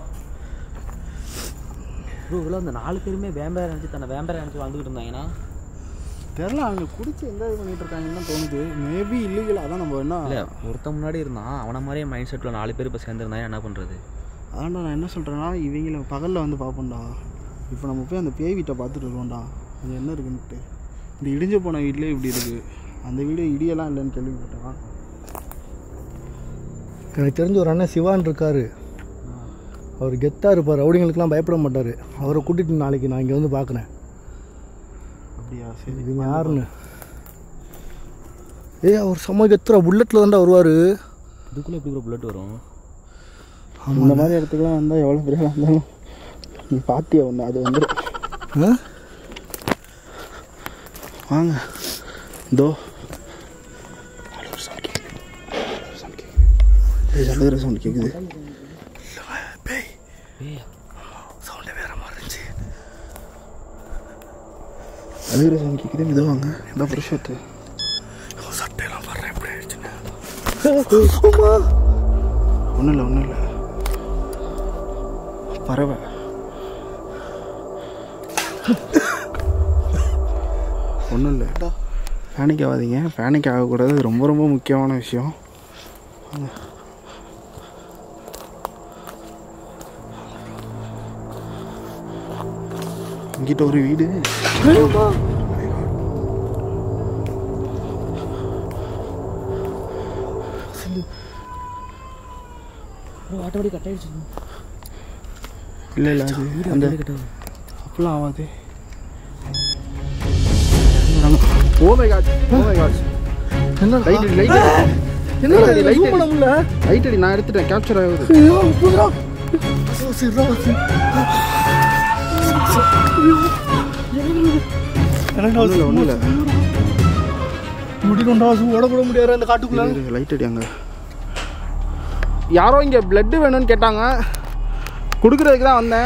ப்ரோ இவ்வளோ அந்த நாலு பேருமே வேம்பேர் நினச்சி தன்னை வேம்பேர் நினச்சி வாழ்ந்துக்கிட்டு இருந்தாங்கன்னா தெரில அவங்க குடிச்சு எந்த இது பண்ணிட்டு இருக்காங்கன்னு தோணுது மேபி இல்லீகல் அதான் நம்ம என்ன இல்லை ஒருத்தன் முன்னாடி இருந்தான் அவனை மாதிரியே மைண்ட் செட்டில் நாலு பேர் இப்போ சேர்ந்துருந்தாங்க என்ன பண்ணுறது அதான்டா நான் என்ன சொல்கிறேன்னா இவங்கள பகலில் வந்து பார்ப்போம்டா இப்போ நம்ம போய் அந்த பேய் வீட்டை பார்த்துட்டு வருவோம்டா அது என்ன இருக்குன்ட்டு இந்த இடிஞ்சு போன வீட்லேயே இப்படி இருக்குது அந்த வீடு இடியெல்லாம் இல்லைன்னு கேள்விப்பட்டேன் எனக்கு தெரிஞ்ச ஒரு அண்ணன் சிவான் இருக்காரு அவர் கெத்தாக இருப்பார் ரவுடிங்களுக்கெல்லாம் பயப்பட மாட்டார் அவரை கூட்டிட்டு நாளைக்கு நான் இங்கே வந்து பார்க்குறேன் அப்படியா சரி இவங்க யாருன்னு ஏய் அவர் செம்ம கெத்துறா புல்லட்டில் தான்டா வருவார் இதுக்குள்ளே எப்படி ப்ரோ புல்லட் வரும் இந்த மாதிரி இடத்துக்குலாம் வந்தால் எவ்வளோ பெரிய இருந்தாலும் நீ பார்த்தியா ஒன்று அது வந்துடும் ஆ வாங்க இதோ அழுகிற சவுண்ட் கேட்குது சவுண்டே வேற மாதிரி இருந்துச்சு அழுகிற சவுண்ட் கேட்குது இதோ வாங்க இதோ புருஷத்து சட்டையெல்லாம் வர்றேன் எப்படி ஆயிடுச்சுன்னு ஒன்றும் இல்லை ஒன்றும் இல்லை பறவை ஒன்றும் இல்லை பேனிக் ஆகாதீங்க பேனிக் ஆகக்கூடாது அது ரொம்ப ரொம்ப முக்கியமான விஷயம் வாங்க. இங்கிட்ட ஒரு வீடு ஆட்டோமேட்டிக் கட் ஆயிடுச்சு இல்லை இல்லை அது அந்த அப்படிலாம் ஆகாது oh my god oh my god என்ன லைட் அடி லைட் அடி என்ன லைட் அடி லைட் zoom பண்ண அடி முடியல லைட் அடி நான் எடுத்துட்டேன் கேப்சர் ஆகுது ஐயோ புதுரா சரிடா வாசு என்னடா ஒன்றும் இல்லை ஒன்றும் இல்லை முடியணும்டா வாசு ஓட கூட முடியாது அந்த காட்டுக்குள்ள லைட் அடி அங்கே யாரோ இங்கே பிளட்டு வேணும்னு கேட்டாங்க கொடுக்குறதுக்கு தான் வந்தேன்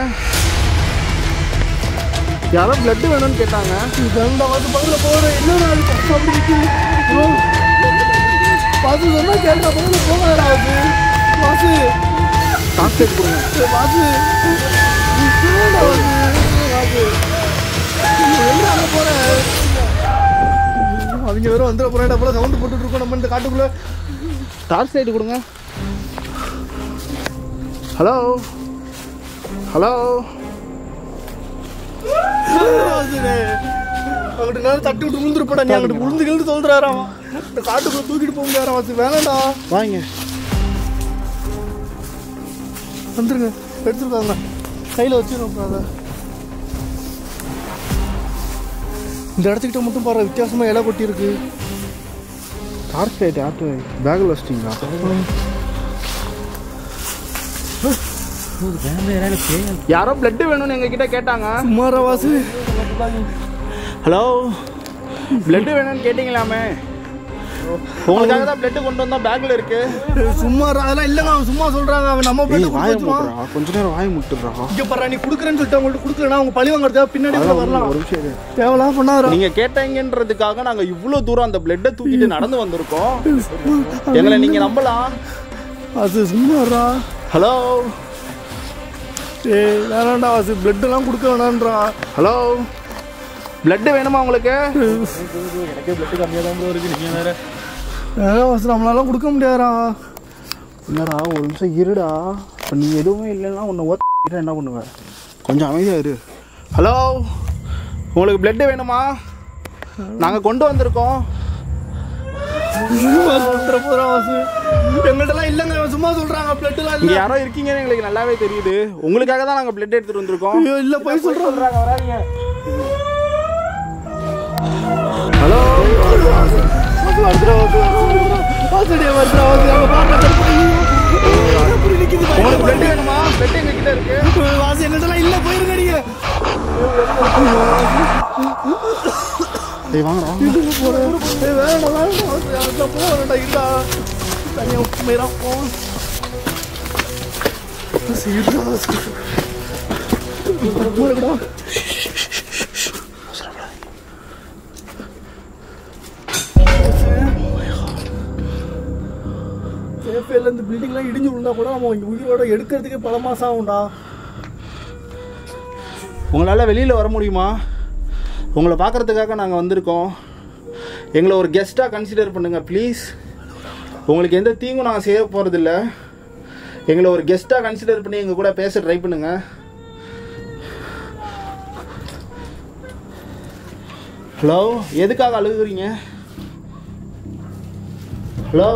யாரோ பிளட்டு வேணும்னு கேட்டாங்க இதெல்லாம் வந்து பக்கத்தில் போகிறேன் என்னடா அது கஷ்டம் அப்படி நிற்குது ப்ரோ வாசு சொன்னா கேட்டா பக்கத்தில் போகாதடா வாசு வாசு டாக்டர் கொடுங்க ஏய், வாசு என்னடா வாசு வாசு எங்க அங்கே போகிறேன் அவங்க வேற வந்துட போறேன் போல சவுண்ட் போட்டுட்டு இருக்கோம் நம்ம இந்த காட்டுக்குள்ள டார்ச் லைட் கொடுங்க ஹலோ ஹலோ அங்கிட்டு நேரம் தட்டி விட்டு விழுந்துருப்படா நீ அங்கிட்டு விழுந்து கிழுந்து தொல்றாரா இந்த காட்டுக்குள்ள தூக்கிட்டு போக முடியாரா வாசி வேணாம்டா வாங்க வந்துருங்க எடுத்துருக்காங்க கையில் வச்சிருக்கோம் அதை இந்த இடத்துக்கிட்ட மட்டும் பாரு வித்தியாசமா இலை கொட்டி இருக்கு டார்ச் லைட் ஆட்டு பேக்கில் வச்சிட்டிங்களா யாரோ பிளட் வேணும்னு எங்ககிட்ட கேட்டாங்க சுமாரா வாசு ஹலோ பிளட் வேணும்னு கேட்டிங்களாமே உங்களுக்காக தான் பிளட் கொண்டு வந்தோம் பேக்ல இருக்கு சும்மாரா அதெல்லாம் இல்லைங்க அவன் சும்மா சொல்றாங்க அவன் நம்ம போயிட்டு வாய கொடுத்துருவான் முட்டுறா கொஞ்ச நேரம் வாய முட்டுறா இங்க பாரு நீ குடுக்குறேன்னு சொல்லிட்டு அவங்கள்ட்ட கொடுக்கலனா அவங்க பழி வாங்குறதுக்காக பின்னாடி கூட வரலாம் ஒரு நிமிஷம் இரு. தேவலாம் பண்ணாரா நீங்க கேட்டீங்கன்றதுக்காக நாங்க இவ்வளவு தூரம் அந்த பிளட்டை தூக்கிட்டு நடந்து வந்திருக்கோம் எங்களை நீங்க நம்பலாம் அது சும்மாரா ஹலோ ஏய் வேணாண்டா வாசு பிளட் எல்லாம் கொடுக்க வேணான்றா ஹலோ பிளட் வேணுமா உங்களுக்கு வேணாம் வாசு நம்மளால கொடுக்க முடியாதா என்னடா ஒரு நிமிஷம் இருடா இப்போ நீ எதுவுமே இல்லைன்னா உன்னை ஓட்ட என்ன பண்ணுவ கொஞ்சம் அமைதியா இரு ஹலோ உங்களுக்கு பிளட் வேணுமா நாங்கள் கொண்டு வந்திருக்கோம் சொல்ற போறா வாசு எங்கள்கிட்டலாம் இல்லைங்க இவன் சும்மா சொல்றாங்க பிளட் எல்லாம் இங்கே இல்ல யாரோ இருக்கீங்கன்னு எங்களுக்கு நல்லாவே தெரியுது உங்களுக்காக தான் நாங்கள் பிளட் எடுத்துட்டு வந்திருக்கோம் ஐயோ இல்ல போய் சொல்றாங்க ஹலோ வாசடியா வருதுடா வாசு அங்க பாருடா உங்களுக்கு பிளட் வேணுமா பிளட் எங்ககிட்ட இருக்கு வாசு எங்கள்கிட்டலாம் இல்ல போயிருங்க நீங்க டேய் வாங்கடா போறேன் ஏய் வேணாம் வேணாம் வாசு அதுல போக வேண்டாம் இல்ல தனியா மேரா போ சீடா வாசு போறடா சேஃபேல இந்த பில்டிங்லாம் இடிஞ்சு விழுந்தா கூட அவன் இங்க உயிரோட எடுக்கிறதுக்கே பல மாசம் ஆகும்டா உங்களால் வெளியில் வர முடியுமா உங்களை பார்க்கறதுக்காக நாங்கள் வந்திருக்கோம் எங்களை ஒரு கெஸ்ட்டாக கன்சிடர் பண்ணுங்கள் ப்ளீஸ் உங்களுக்கு எந்த தீங்கும் நாங்கள் செய்ய போகிறதில்ல எங்களை ஒரு கெஸ்ட்டாக கன்சிடர் பண்ணி எங்கள் கூட பேச ட்ரை பண்ணுங்க ஹலோ எதுக்காக அழுகுறீங்க ஹலோ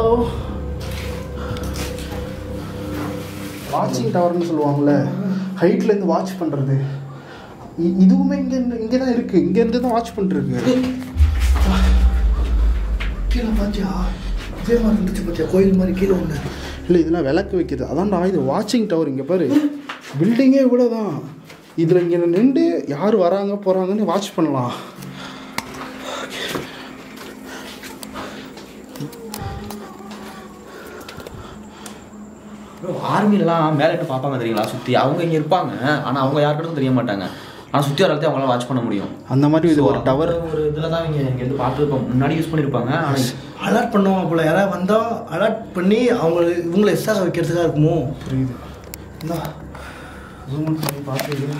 வாட்சிங் டவர்னு சொல்லுவாங்கள்ல ஹைட்லேருந்து வாட்ச் பண்ணுறது இதுவுமே இங்கே இங்கே தான் இருக்குது இங்கேருந்து தான் வாட்ச் பண்ணிருக்கு கீழே பாத்தியா இதே மாதிரி இருந்துச்சு பாத்தியா கோயில் மாதிரி கீழே ஒன்று இல்லை இதெல்லாம் விளக்கு வைக்கிறது அதான்டா இது வாட்சிங் டவர் இங்கே பாரு பில்டிங்கே இவ்வளோ தான் இதில் இங்கே நின்று யார் வராங்க போகிறாங்கன்னு வாட்ச் பண்ணலாம் ஆர்மிலலாம் மேலே இருந்து பார்ப்பாங்க தெரியுங்களா சுற்றி அவங்க இங்கே இருப்பாங்க ஆனால் அவங்க யாருக்கும் தெரிய மாட்டாங்க ஆனால் சுற்றி வரத்தை அவங்களால வாட்ச் பண்ண முடியும் அந்த மாதிரி இது ஒரு டவர் ஒரு இதில் தான் இங்கே இங்கேருந்து பார்த்துருப்போம் முன்னாடி யூஸ் பண்ணியிருப்பாங்க ஆனால் அலர்ட் பண்ணுவாங்க போல யாராவது வந்தால் அலர்ட் பண்ணி அவங்க இவங்களை எஸ்ஸாக வைக்கிறதுக்காக இருக்குமோ புரியுது இந்தா ஜூம் பண்ணி பார்த்து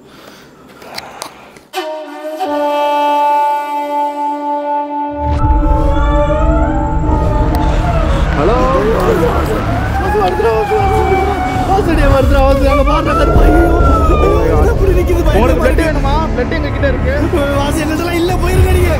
ஹலோ வாசடியா வருதுடா வாசு அங்கே பாடுற கருப்பாய் எப்படி நிற்கிது உங்களுக்கு பிளட் வேணுமா பிளட் எங்க கிட்ட இருக்கு வாசி எங்கள்கிட்டலாம் இல்லை போயிருங்க நீங்க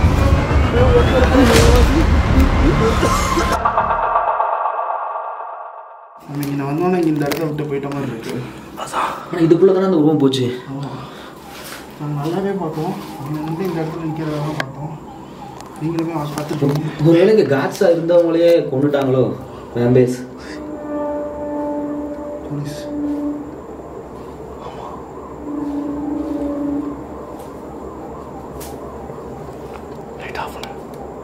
அன்னைக்கு நான் வந்தோன்னே இங்க இந்த இடத்த விட்டு போயிட்ட மாதிரி இருக்கு ஆனால் இதுக்குள்ளே தானே அந்த உருவம் போச்சு நாங்கள் நல்லாவே பார்த்தோம் அவங்க வந்து இந்த இடத்துல நிற்கிறதெல்லாம் பார்த்தோம் நீங்களுமே பார்த்துட்டு ஒருவேளை இங்கே காட்ஸாக இருந்தவங்களே கொண்டுட்டாங்களோ வேம்பேஸ் போலீஸ் லைட் ஆஃப் பண்ணு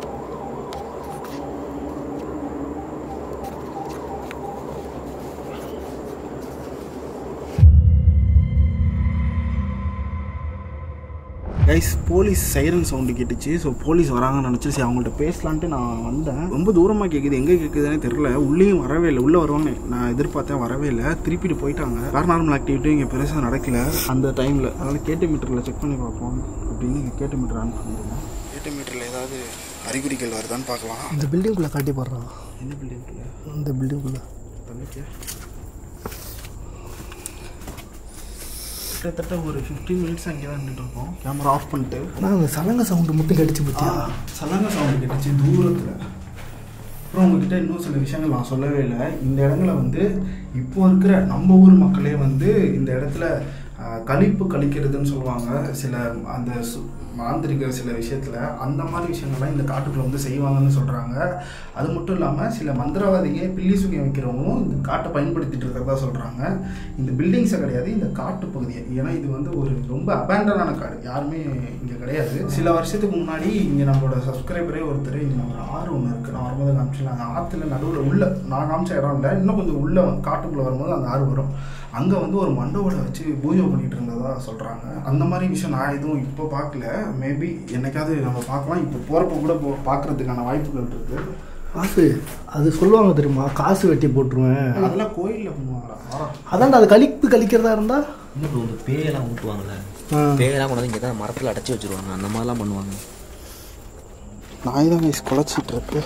கைஸ் போலீஸ் சைரன் சவுண்டு கேட்டுச்சு ஸோ போலீஸ் வராங்கன்னு நினச்சி சரி அவங்கள்ட்ட பேசலான்ட்டு நான் வந்தேன் ரொம்ப தூரமாக கேட்குது எங்கே கேட்குதுன்னே தெரில உள்ளேயும் வரவே இல்லை உள்ளே வருவாங்க நான் எதிர்பார்த்தேன் வரவே இல்லை திருப்பிட்டு போயிட்டாங்க பேரநார்மல் ஆக்டிவிட்டி இங்கே பெருசாக நடக்கல அந்த டைமில் அதனால் கேட்டு மீட்டரில் செக் பண்ணி பார்ப்போம் அப்படின்னு இங்கே கேட்டு மீட்டர் ஆன் பண்ணிருந்தேன் கேட்டு மீட்டரில் ஏதாவது அறிகுறிகள் வருதான்னு பார்க்கலாம் இந்த பில்டிங்குள்ளே காட்டி போடுறான் என்ன பில்டிங் இந்த பில்டிங்குள்ளே தங்கச்சியா கிட்டத்தட்ட ஒரு ஃபிஃப்டீன் மினிட்ஸ் அங்கே தான் நின்றுட்டு இருக்கோம் கேமரா ஆஃப் பண்ணிட்டு நான் அந்த சலங்க சவுண்டு மட்டும் கடிச்சு பார்த்தியா சலங்க சவுண்டு கிடச்சி தூரத்தில் அப்புறம் உங்ககிட்ட இன்னும் சில விஷயங்கள் நான் சொல்லவே இல்லை இந்த இடங்கள வந்து இப்போ இருக்கிற நம்ம ஊர் மக்களே வந்து இந்த இடத்துல ஆஹ், கழிப்பு கழிக்கிறதுன்னு சொல்லுவாங்க சில அந்த சு- மாந்திரிக சில விஷயத்தில் அந்த மாதிரி விஷயங்கள்லாம் இந்த காட்டுக்குள்ள வந்து செய்வாங்கன்னு சொல்கிறாங்க அது மட்டும் இல்லாமல் சில மந்திரவாதிங்க பில்லி சுகியம் வைக்கிறவங்களும் இந்த காட்டை பயன்படுத்திட்டு இருக்கிறதா சொல்கிறாங்க இந்த பில்டிங்ஸை கிடையாது இந்த காட்டு பகுதியை ஏன்னா இது வந்து ஒரு ரொம்ப அபேண்டனான காடு யாருமே இங்கே கிடையாது சில வருஷத்துக்கு முன்னாடி இங்கே நம்மளோட சப்ஸ்கிரைபரே ஒருத்தர் இங்கே நம்ம ஒரு ஆறு ஒன்று இருக்குது நான் வரும்போது காமிச்சிடலாம் அந்த ஆற்றுல நடுவில் உள்ள நான் காமிச்ச இடம் இல்லை இன்னும் கொஞ்சம் உள்ள காட்டுக்குள்ளே வரும்போது அந்த ஆறு வரும் அங்கே வந்து ஒரு மண்டபோட வச்சு பூஜை பண்ணிட்டு இருந்ததா சொல்கிறாங்க அந்த மாதிரி விஷயம் நான் எதுவும் இப்போ பார்க்கல மேபி என்னைக்காவது நம்ம பார்க்கலாம் இப்போ போகிறப்ப கூட போ பார்க்கறதுக்கான வாய்ப்புகள் இருக்குது காசு அது சொல்லுவாங்க தெரியுமா காசு வெட்டி போட்டுருவேன் அதெல்லாம் கோயிலில் பண்ணுவாங்களா ஆ. அதான்டா அது கழிப்பு கழிக்கிறதா இருந்தா இன்னும் bro, இந்த பேயெல்லாம் ஊட்டுவாங்கல்ல ஆ. பேயெல்லாம் கொண்டு வந்து இங்கே தான் மரத்தில் அடைச்சி வச்சிருவாங்க அந்த மாதிரிலாம் பண்ணுவாங்க நாய் தான் கைஸ் குலைச்சிட்டு இருக்கு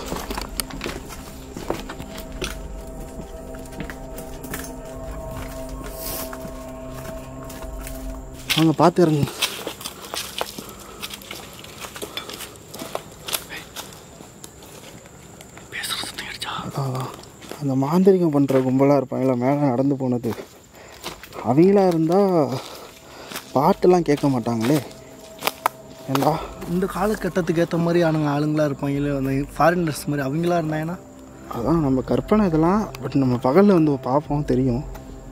வாங்க பார்த்து இறங்க அதான், அதான். அந்த மாந்திரிகம் பண்ணுற கும்பலாக இருப்பாங்களா மேலே நடந்து போனது அவங்களா இருந்தால் பாட்டெல்லாம் கேட்க மாட்டாங்களே ஏண்டா இந்த காலகட்டத்துக்கு ஏற்ற மாதிரி ஆனுங்க ஆளுங்களா இருப்பாங்களே அந்த ஃபாரினர்ஸ் மாதிரி அவங்களா இருந்தாங்கன்னா அதான் நம்ம கற்பனை இதெல்லாம் பட் நம்ம பகலில் வந்து பார்ப்போம் தெரியும்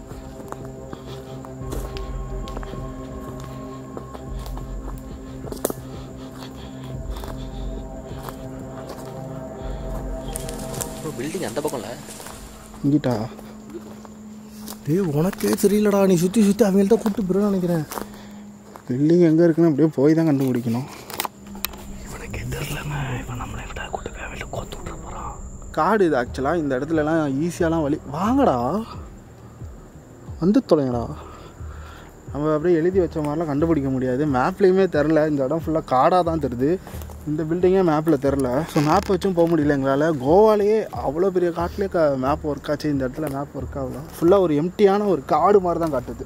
ப்ரோ பில்டிங் அந்த பக்கம்ல இங்கிட்டா டேய் உனக்கே தெரியலடா நீ சுற்றி சுற்றி அவங்கள்ட்ட கூப்பிட்டு போயிடும் நினைக்கிறேன் பில்டிங் எங்கே இருக்குன்னு அப்படியே போய் தான் கண்டுபிடிக்கணும் இவனுக்கே தெரிலங்க இவன் நம்மளை விட கூட்டு வெளில கோத்து விட்டுற போகிறான் காடு இது ஆக்சுவலாக இந்த இடத்துலலாம் ஈஸியாலாம் வழி வாங்கடா வந்து தொலைங்கடா நம்ம அப்படியே எழுதி வச்ச மாதிரிலாம் கண்டுபிடிக்க முடியாது மேப்லேயுமே தெரில இந்த இடம் ஃபுல்லாக காடாக தான் தெரியுது இந்த பில்டிங்கே மேப்பில் தெரில ஸோ மேப் வச்சும் போக முடியல எங்களால் கோவாலேயே அவ்வளோ பெரிய காட்டிலே க மேப் ஒர்க் ஆச்சு இந்த இடத்துல மேப் ஒர்க் ஆகல ஃபுல்லாக ஒரு எம்டியான ஒரு காடு மாதிரி தான் காட்டுது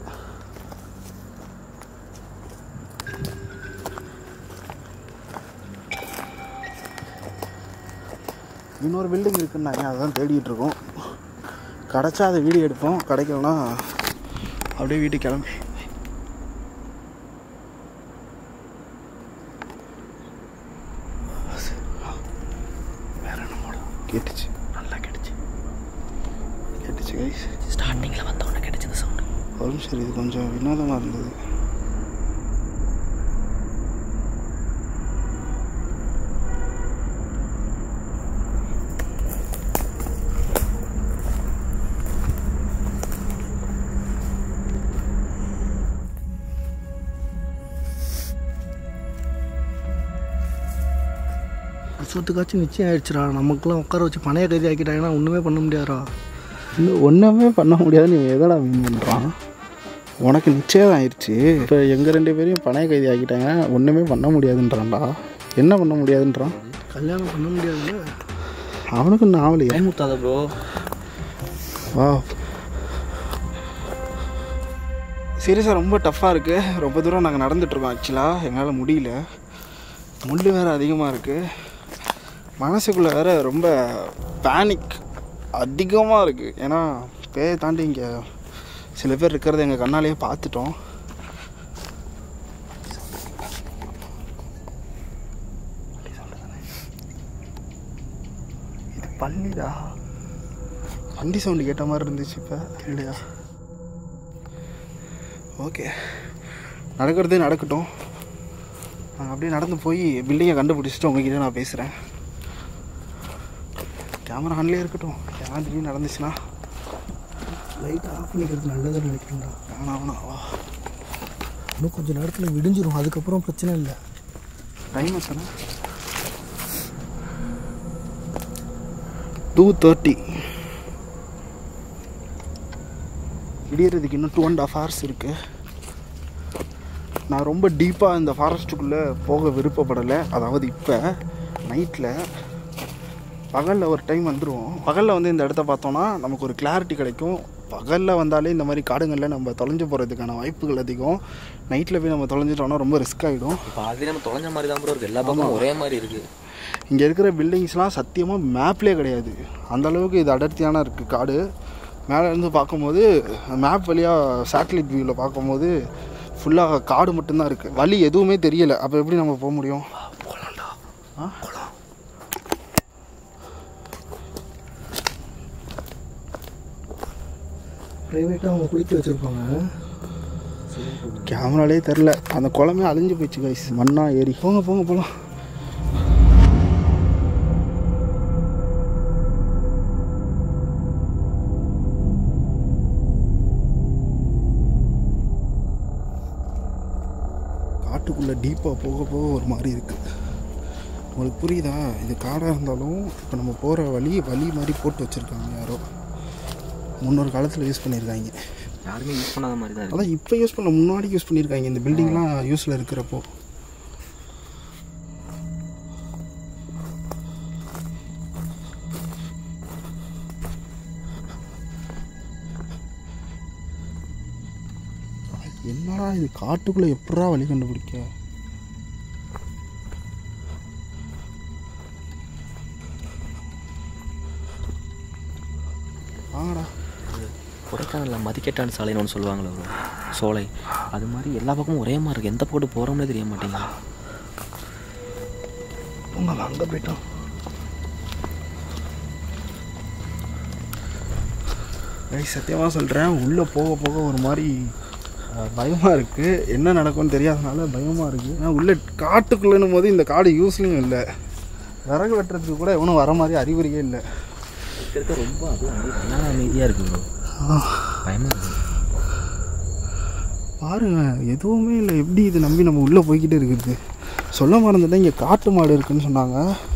இன்னொரு பில்டிங் இருக்குன்னாங்க அதான் தேடிட்டு இருக்கோம் கிடச்சா அதை வீடியோ எடுப்போம் கிடைக்கலனா அப்படியே வீட்டுக்கு கிளம்பி வேற என்னமோட கேட்டுச்சு நல்லா கிடைச்சு கேட்டுச்சு கைஸ் ஸ்டார்டிங்கில் வந்தவொடனே கிடைச்சது சவுண்டு ஒரு நிமிஷம் இது கொஞ்சம் வினோதமாக இருந்தது வருஷத்துக்காச்சும் நிச்சயம் ஆயிடுச்சுடா நமக்குலாம் உட்கார வச்சு பணைய கைதி ஆக்கிட்டாங்கன்னா ஒன்றுமே பண்ண முடியாதுடா இன்னும் ஒன்றுமே பண்ண முடியாதுன்னு இவன் எதடா மீன் பண்ணுறான் உனக்கு நிச்சயம் ஆயிடுச்சு இப்போ எங்கள் ரெண்டு பேரையும் பணைய கைதி ஆக்கிட்டாங்க ஒன்றுமே பண்ண முடியாதுன்றான்டா என்ன பண்ண முடியாதுன்றான் கல்யாணம் பண்ண முடியாதுல்ல அவனுக்கு நாவலையே பயமுத்தாத ப்ரோ வா சீரியஸாக ரொம்ப டஃப்பாக இருக்குது ரொம்ப தூரம் நாங்கள் நடந்துட்டுருக்கோம் ஆக்சுவலாக எங்களால் முடியல முள் வேறு அதிகமாக இருக்குது மனசுக்குள்ளே வேறு ரொம்ப பேனிக் அதிகமாக இருக்குது ஏன்னா பேயை தாண்டி இங்கே சில பேர் இருக்கிறத எங்கள் கண்ணாலேயே பார்த்துட்டோம் இது பள்ளிடா வண்டி சவுண்டு கேட்ட மாதிரி இருந்துச்சு இப்போ இல்லையா ஓகே நடக்கிறதே நடக்கட்டும் நான் அப்படியே நடந்து போய் பில்டிங்கை கண்டுபிடிச்சிட்டு உங்ககிட்ட நான் பேசுகிறேன் கேமரா ஆன்லேயே இருக்கட்டும் ஏன்னா திடீர்னு நடந்துச்சுன்னா லைட் ஆஃப் பண்ணிக்கிறது நல்லதுன்னு நினைக்கிறேன்டா வேணாம் வேணாம் வா இன்னும் கொஞ்சம் நேரத்தில் விடிஞ்சிரும் அதுக்கப்புறம் பிரச்சனை இல்லை டைம் எத்தனை டூ தேர்ட்டி விடியறதுக்கு இன்னும் டூ அண்ட் ஆஃப் ஹவர்ஸ் இருக்குது நான் ரொம்ப டீப்பாக இந்த ஃபாரஸ்ட்டுக்குள்ளே போக விருப்பப்படலை அதாவது இப்போ நைட்டில் பகலில் ஒரு டைம் வந்துடுவோம் பகலில் வந்து இந்த இடத்த பார்த்தோன்னா நமக்கு ஒரு கிளாரிட்டி கிடைக்கும் பகலில் வந்தாலே இந்த மாதிரி காடுங்களில் நம்ம தொலைஞ்சு போகிறதுக்கான வாய்ப்புகள் அதிகம் நைட்டில் போய் நம்ம தொலைஞ்சிட்டோம்னா ரொம்ப ரிஸ்க் ஆகிடும் இப்போ ஆல்ரெடி நம்ம தொலைஞ்ச மாதிரி தான் ப்ரோ இருக்குது எல்லா பக்கமும் ஒரே மாதிரி இருக்குது இங்கே இருக்கிற பில்டிங்ஸ்லாம் சத்தியமாக மேப்லேயே கிடையாது அந்த அளவுக்கு இது அடர்த்தியான இருக்குது காடு மேலே இருந்து பார்க்கும்போது மேப் வழியாக சேட்டலைட் வியூவில் பார்க்கும்போது ஃபுல்லாக காடு மட்டும்தான் இருக்குது வழி எதுவுமே தெரியல அப்போ எப்படி நம்ம போக முடியும் ஆ? ப்ரைவேட்டாக அவங்க குளிக்க வச்சுருப்பாங்க கேமராலே தெரில அந்த குளமே அழிஞ்சு போயிடுச்சு கைஸ் மண்ணா ஏறி போங்க போங்க போகலாம் காட்டுக்குள்ளே டீப்பாக போக போக ஒரு மாதிரி இருக்குது உங்களுக்கு புரியுதா இது காடாக இருந்தாலும் இப்போ நம்ம போகிற வழி வழி மாதிரி போட்டு வச்சுருக்காங்க யாரோ முன்னொரு காலத்தில் யூஸ் பண்ணியிருக்காங்க யாருமே யூஸ் பண்ணாத மாதிரி தான் இருக்குது அதான் இப்போ யூஸ் பண்ண முன்னாடி யூஸ் பண்ணியிருக்காங்க இந்த பில்டிங்லாம் யூஸில் இருக்கிறப்போ என்னடா இது காட்டுக்குள்ளே எப்படா வழி கண்டுபிடிக்க ஆடா கொடைக்கானலில் மதிக்கெட்டான் சாலைன்னு ஒன்று சொல்லுவாங்களே bro. சோலை அது மாதிரி எல்லா பக்கமும் ஒரே மாதிரி இருக்குது எந்த பக்கம் போகிறோம்னே தெரிய மாட்டேங்குது உங்க அங்கே போயிட்டோம் கைஸ் சத்தியமாக சொல்கிறேன் உள்ளே போக போக ஒரு மாதிரி பயமாக இருக்குது என்ன நடக்கும்னு தெரியாதனால பயமாக இருக்குது ஆனால் உள்ளே காட்டுக்குள்ளேன்னும் போது இந்த காடு யூஸ்லையும் இல்லை விறகு வெட்டுறதுக்கு கூட எவனும் வர மாதிரி அறிகுறியே இல்லை இருக்க ரொம்ப அதுவும் அமைதியாக இருக்குது ப்ரோ பயமாக இருக்குது பாருங்க எதுவுமே இல்லை எப்படி இது நம்பி நம்ம உள்ளே போய்கிட்டே இருக்குது சொல்ல மறந்துட்டேன் இங்கே காட்டு மாடு இருக்குன்னு சொன்னாங்க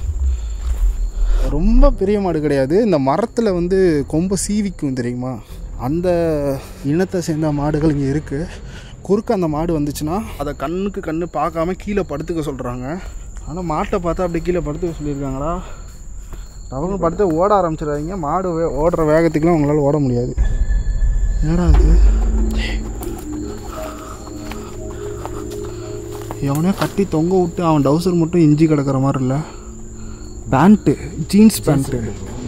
ரொம்ப பெரிய மாடு கிடையாது இந்த மரத்தில் வந்து கொம்பை சீவிக்கும் தெரியுமா அந்த இனத்தை சேர்ந்த மாடுகள் இங்கே இருக்குது குறுக்க அந்த மாடு வந்துச்சுன்னா அதை கண்ணுக்கு கண்ணு பார்க்காம கீழே படுத்துக்க சொல்கிறாங்க ஆனால் மாட்டை பார்த்தா அப்படி கீழே படுத்துக்க சொல்லியிருக்காங்களா அவங்க படுத்து ஓட ஆரம்பிச்சிடாதீங்க மாடு வே ஓடுற வேகத்துக்குலாம் உங்களால் ஓட முடியாது என்னடா இது எவனே கட்டி தொங்க விட்டு அவன் டவுசர் மட்டும் இஞ்சி கிடக்கிற மாதிரி இல்லை பேண்ட்டு ஜீன்ஸ் பேண்ட்டு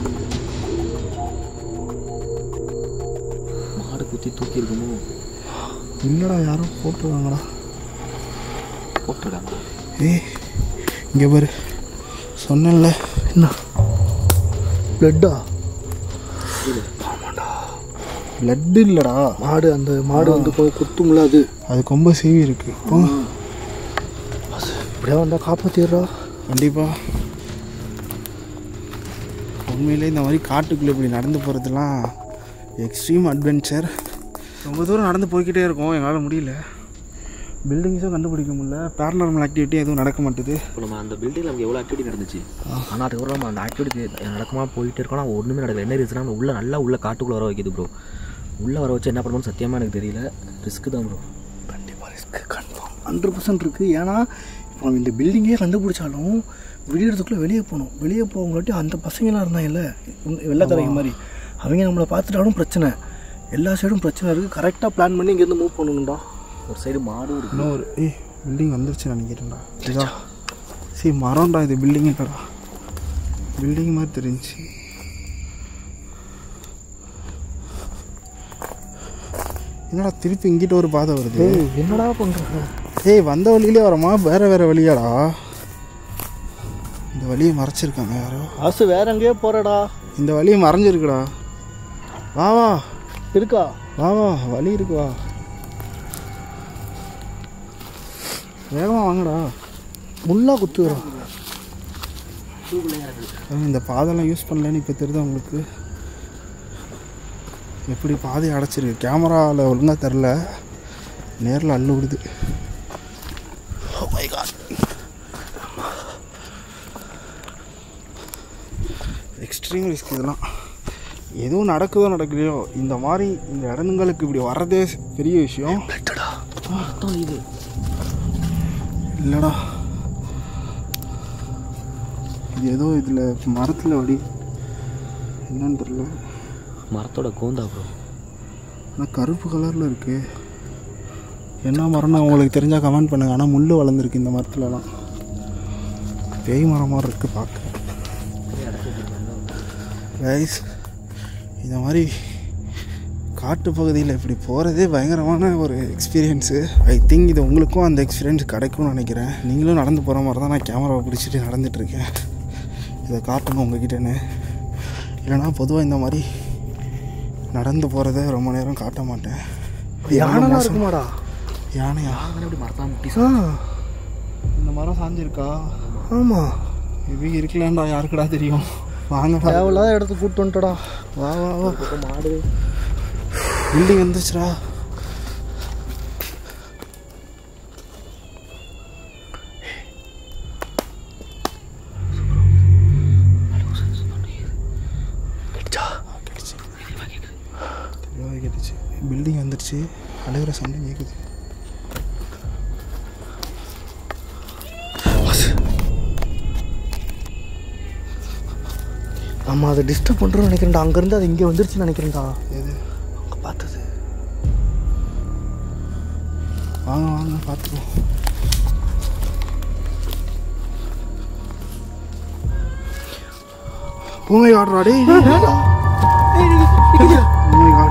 மாடு குத்தி தூக்கி இருக்குமோ இல்லைடா யாரும் போட்டுருவாங்கடா போட்டுடாங்க ஏய் இங்கே பாரு சொன்னேன்ல என்ன பிளட்டா பிளட் இல்லைடா மாடு அந்த மாடு வந்து போய் குத்தும்ல அது அது கொம்ப சீவி இருக்கு போங்க இப்படியே வந்தால் காப்பாற்றிடுறா கண்டிப்பாக உண்மையிலே இந்த மாதிரி காட்டுக்குள்ளே இப்படி நடந்து போகிறதுலாம் எக்ஸ்ட்ரீம் அட்வென்ச்சர் ரொம்ப தூரம் நடந்து போய்க்கிட்டே இருக்கோம் எங்களால் முடியல பில்டிங்ஸும் கண்டுபிடிக்க முடியல பேரநார்மல் ஆக்டிவிட்டி எதுவும் நடக்க மாட்டுது இப்போ நம்ம அந்த பில்டிங்கில் நமக்கு எவ்வளோ ஆக்டிவிட்டி நடந்துச்சு ஆனால் அதுக்கப்புறம் நம்ம அந்த ஆக்டிவிட்டி நடக்குமா போயிட்டு இருக்கோம் ஆனால் ஒன்றுமே நடக்கல என்ன ரீசனா நம்ம உள்ள நல்லா உள்ள காட்டுக்குள்ளே வர வைக்குது ப்ரோ உள்ளே வர வச்சு என்ன பண்ணணும்னு சத்தியமாக எனக்கு தெரியல ரிஸ்க் தான் ப்ரோ கண்டிப்பாக ரிஸ்க்கு கன்ஃபார்ம் ஹண்ட்ரட் பர்சன்ட் இருக்குது ஏன்னா இப்போ நம்ம இந்த பில்டிங்கே கண்டுபிடிச்சாலும் விடியறதுக்குள்ளே வெளியே போகணும் வெளியே போகங்காட்டி அந்த பசங்களாம் இருந்தாங்கல்ல வெள்ளக்காரங்க மாதிரி அவங்க நம்மளை பார்த்துட்டாலும் பிரச்சனை எல்லா சைடும் பிரச்சனை இருக்குது கரெக்டாக பிளான் பண்ணி இங்கேருந்து மூவ் பண்ணணும்டா ஒரு சைடு மாடும் இருக்கு இன்னொரு ஏய் பில்டிங் வந்துருச்சு நினைக்கிறேன்டா இதா சரி மரம்டா இது பில்டிங் இல்லைடா பில்டிங் மாதிரி தெரிஞ்சு என்னடா திருப்பி இங்கிட்ட ஒரு பாதை வருது என்னடா பண்ணுறாங்க ஏய் வந்த வழியிலே வரமா வேற வேற வழியாடா இந்த வழியை மறைச்சிருக்காங்க யாரோ ஆசு வேற எங்கேயோ போகிறடா இந்த வழியை மறைஞ்சிருக்குடா வா வா இருக்கா வா வா வழி இருக்கு வா வேகமாக வாங்கடா முள்ளா குத்துறோம் அஹ் இந்த பாதைலாம் யூஸ் பண்ணலன்னு இப்போ தெரியுதா உங்களுக்கு எப்படி பாதையை அடைச்சிருக்கு கேமராவில் ஒழுங்காக தெரில நேரில் அள்ளு விடுது எக்ஸ்ட்ரீம் ரிஸ்க் இதெல்லாம் எதுவும் நடக்குதோ நடக்கலையோ இந்த மாதிரி இந்த இடங்களுக்கு இப்படி வர்றதே பெரிய விஷயம் இது இல்லைடா இது ஏதோ இதில் மரத்தில் வடி என்னன்னு தெரியல மரத்தோட கோந்தா ப்ரோ ஆனால் கருப்பு கலரில் இருக்கு என்ன மரம்னு உங்களுக்கு தெரிஞ்சால் கமெண்ட் பண்ணுங்க ஆனால் முள் வளர்ந்துருக்கு இந்த மரத்துலலாம் பேய் மரம் மாதிரி இருக்குது பார்க்க கைஸ் இந்த மாதிரி காட்டு பகுதியில் இப்படி போகிறதே பயங்கரமான ஒரு எக்ஸ்பீரியன்ஸு ஐ திங்க் இது உங்களுக்கும் அந்த எக்ஸ்பீரியன்ஸ் கிடைக்கும்னு நினைக்கிறேன் நீங்களும் நடந்து போகிற மாதிரி தான் நான் கேமராவை பிடிச்சிட்டு நடந்துட்டுருக்கேன் இதை காட்டணும் உங்ககிட்டன்னு இல்லைனா பொதுவாக இந்த மாதிரி நடந்து போகிறத ரொம்ப நேரம் காட்ட மாட்டேன் யானைலாம் இருக்குமாடா யானையா இப்படி மரத்தான் முட்டி ஆ இந்த மரம் சாஞ்சிருக்கா ஆமாம் மேபி இருக்கலாம்டா யாருக்குடா தெரியும் வாங்கடா தேவையில்லாத இடத்துக்கு கூப்பிட்டு வந்துட்டடா வா வா வா மாடு பில்டிங் வந்துச்சுடா கேட்டுச்சு பில்டிங் வந்துடுச்சு அழுகிற சண்டை கேட்குது நம்ம அதை டிஸ்டர்ப் பண்ணுறோம்னு நினைக்கிறேன்டா அங்கேருந்து அது இங்கே வந்துருச்சுன்னு நினைக்கிறேன்டா எது அங்கே பார்த்தது வாங்க வாங்க பார்த்துக்குவோம் பூமை காடுறா டே பூமை காடு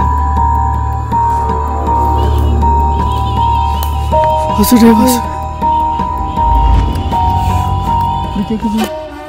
பஸ்ஸுடே பஸ் கேட்குது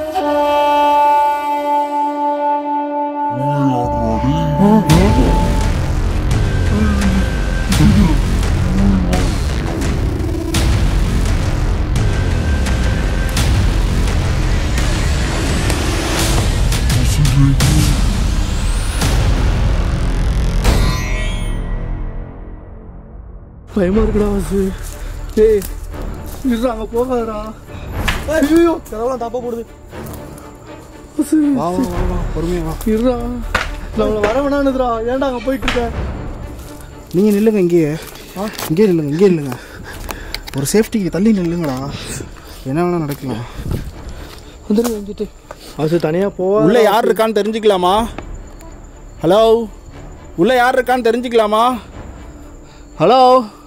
பயமா இருக்குடா பஸ்ஸு ஏய் இருடா அங்கே போகாதடா ஐயோ கதவெல்லாம் தப்பா போடுது பஸ்ஸு வா வா வா வா பொறுமையா வா இருடா நம்மளை வர வேணான்னுதுடா ஏன்டா அங்கே போயிட்டு இருக்க நீங்கள் நில்லுங்க இங்கேயே ஆ இங்கேயே நில்லுங்க இங்கேயே நில்லுங்க ஒரு சேஃப்டிக்கு தள்ளி நில்லுங்கடா என்ன வேணால் நடக்கலாம் வந்துடு வந்துட்டு பஸ்ஸு தனியாக போவா உள்ள யார் இருக்கான்னு தெரிஞ்சுக்கலாமா ஹலோ உள்ள யார் இருக்கான்னு தெரிஞ்சுக்கலாமா ஹலோ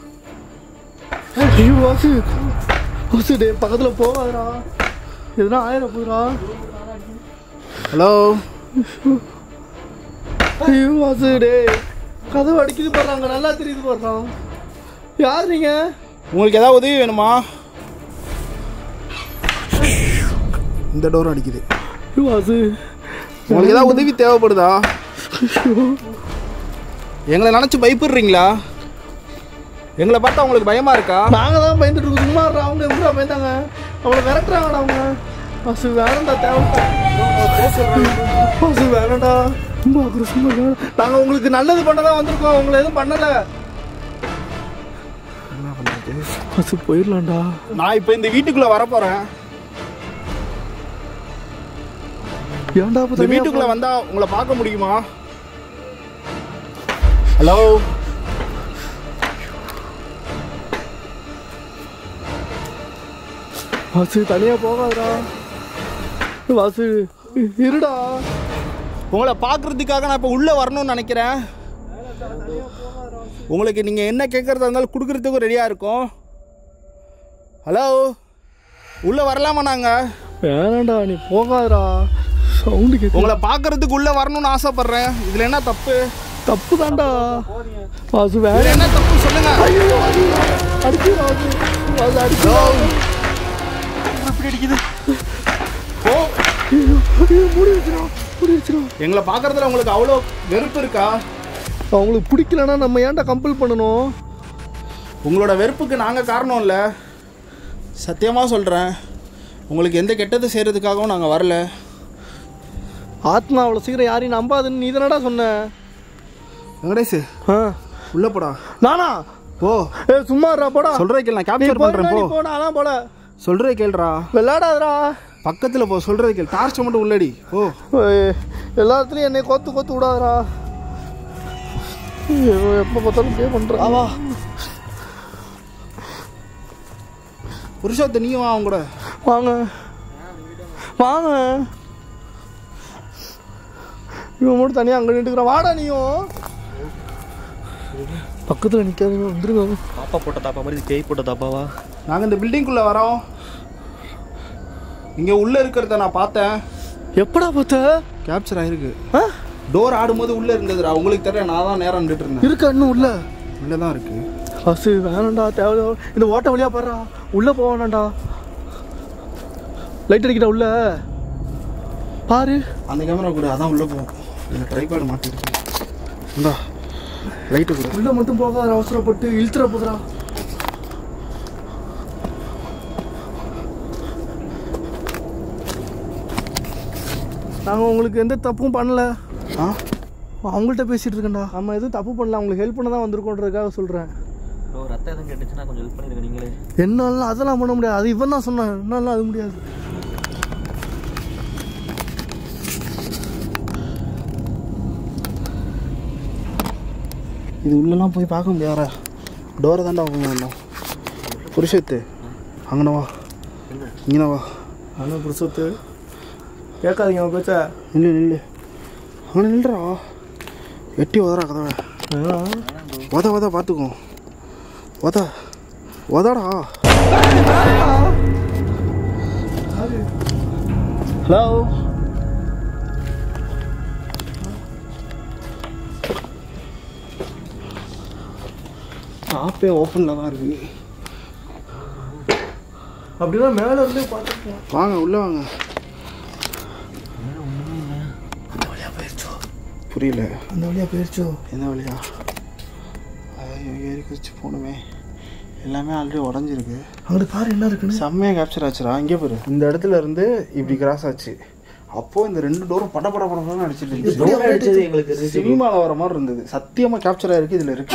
ஐயோ வாசு வாசு டே பக்கத்தில் போகாதடா எதுனா ஆயிர போதுடா ஹலோ ஐயோ வாசு டே கதவு அடிக்குது போடுறாங்க நல்லா தெரியுது போடுறான் யார் நீங்க உங்களுக்கு ஏதாவது உதவி வேணுமா இந்த டோர் அடிக்குது ஐயோ வாசு உங்களுக்கு ஏதாவது உதவி தேவைப்படுதா எங்களை நினச்சி பயப்படுறீங்களா எங்களை பார்த்தா உங்களுக்கு பயமா இருக்கா நாங்க தான் பயந்துட்டு இருக்கோம் சும்மா இருடா, அவங்க எப்படா பயந்தாங்க அவளை விரட்டுறாங்கடா அவங்க வாசு வேணாம்டா தேவை வாசு வேணாம்டா ரொம்ப ஆக்ரோஷமா இருக்காங்க. நாங்க உங்களுக்கு நல்லது பண்ண தான் வந்திருக்கோம் உங்களை எதுவும் பண்ணல வாசு போயிடலாம்டா நான் இப்போ இந்த வீட்டுக்குள்ள வர போறேன் ஏன்டா அப்ப இந்த தனியா வீட்டுக்குள்ள வந்தா உங்களை பார்க்க முடியுமா ஹலோ வாசு தனியா போகாதடா வாசு இருடா உங்களை பார்க்கறதுக்காக நான் இப்போ உள்ள வரணும்னு நினைக்கிறேன் உங்களுக்கு நீங்கள் என்ன கேட்குறதா இருந்தாலும் கொடுக்கறதுக்கும் ரெடியாக இருக்கும் ஹலோ உள்ளே வரலாமா நாங்கள் வேணாம்டா நீ போகாதடா சவுண்டு கேட்கும் உங்களை பார்க்கறதுக்கு உள்ளே வரணும்னு ஆசைப்பட்றேன் இதில் என்ன தப்பு தப்பு தான்டா வாசு வேற இதில் என்ன தப்பு சொல்லுங்க ஐயோ வாசு அடிச்சு வாசு வாசு அடிச்சு இப்படி அடிக்குது ஓ ஐயோ ஐயோ மூடி வச்சிடும் மூடி வச்சிடும் எங்களை பார்க்கறதுல உங்களுக்கு அவ்வளோ வெறுப்பு இருக்கா அவங்களுக்கு பிடிக்கலன்னா நம்ம ஏன்டா கம்பல் பண்ணணும் உங்களோட வெறுப்புக்கு நாங்கள் காரணம் இல்லை சத்தியமாக சொல்கிறேன் உங்களுக்கு எந்த கெட்டது செய்கிறதுக்காகவும் நாங்கள் வரல ஆத்மா அவ்வளோ சீக்கிரம் யாரையும் நம்பாதுன்னு நீ தானடா சொன்ன வெங்கடேஷ் ஆ உள்ளே போடா நானா போ ஏ சும்மா இருடா போடா சொல்கிறே கேள் நான் நீ கேப்சர் போடா பண்ணுறேன் நீ போ போ நான்லாம் போல சொல்கிறே கேள்றா விளையாடாதடா பக்கத்தில் போ சொல்கிறத கேள் டார்ச்சை மட்டும் உள்ளடி ஓ ஏய், எல்லா இடத்துலையும் என்னை கோத்து கோத்து விடாதடா ஐயோ, எப்போ பார்த்தாலும் பே பண்ணுறா வா புருஷத்தை நீயும் வா அவங்க கூட வாங்க வாங்க இவன் மட்டும் தனியாக அங்கே நின்றுக்கிறான் வாடா நீயும் பக்கத்தில் நிற்காதீங்க வந்துருங்க தாப்பா போட்ட தாப்பா மாதிரி இது பேய் போட்ட தாப்பாவா நாங்கள் இந்த பில்டிங்குள்ளே வரோம் இங்கே உள்ளே இருக்கிறத நான் பார்த்தேன் எப்படா பார்த்த கேப்சர் ஆயிருக்கு ஆ டோர் ஆடும்போது உள்ளே இருந்ததுடா உங்களுக்கு தெரியல நான் தான் நேரம் நின்றுட்டு இருந்தேன் இருக்கா இன்னும் உள்ள உள்ளே தான் இருக்கு பஸ் வேணாம்டா தேவை இந்த ஓட்ட வழியா பாடுறா உள்ளே போக வேணாம்டா லைட் அடிக்கிட்டா உள்ள பாரு அந்த கேமரா கூட அதான் உள்ளே போகும் இந்த ட்ரைபாடு மாட்டிருக்கு இந்தா லைட்டு கூட உள்ள மட்டும் போகாத அவசரப்பட்டு இழுத்துற போதுடா நாங்கள் உங்களுக்கு எந்த தப்பும் பண்ணல ஆ அவங்கள்ட்ட பேசிட்டு இருக்கேன்டா நம்ம எதுவும் தப்பு பண்ணல அவங்களுக்கு ஹெல்ப் பண்ண தான் வந்திருக்கோன்றதுக்காக சொல்கிறேன் ப்ரோ ரத்தம் எதுவும் கேட்டுச்சுன்னா கொஞ்சம் ஹெல்ப் பண்ணிடுங்க நீங்களே என்னால அதெல்லாம் பண்ண முடியாது அது இவன் தான் சொன்னான் என்னால அது முடியாது இது உள்ளெல்லாம் போய் பார்க்க முடியாதா டோரை தாண்டா ஓப்பன் பண்ணோம் புருஷத்து அங்கன வா இங்கே வா ஆனால் புருஷத்து கேட்காதீங்க அவன் பேச்ச நில்லு நில்லு அங்கே நில்றா எட்டி உதறா கதவை உத உத பார்த்துக்கோ உத உதடா ஹலோ ஆப்பே ஓப்பனில் தான் இருக்கு அப்படின்னா மேலே இருந்தே பார்த்துருக்கேன் வாங்க உள்ளே வாங்க புரியல அந்த வழியாக போயிடுச்சோ என்ன வழியா ஐயோ ஏறி குதிச்சு போகணுமே எல்லாமே ஆல்ரெடி உடஞ்சிருக்கு அங்கிட்டு பாரு என்ன இருக்குன்னு செம்மையாக கேப்சர் ஆச்சுடா இங்கே பாரு இந்த இடத்துல இருந்து இப்படி கிராஸ் ஆச்சு அப்போ இந்த ரெண்டு டோரும் பட பட படப்படன்னு அடிச்சிட்டு இருந்துச்சு அடிச்சது எங்களுக்கு சினிமாவில் வர மாதிரி இருந்தது சத்தியமாக கேப்சர் ஆயிருக்கு இதில் இருக்கு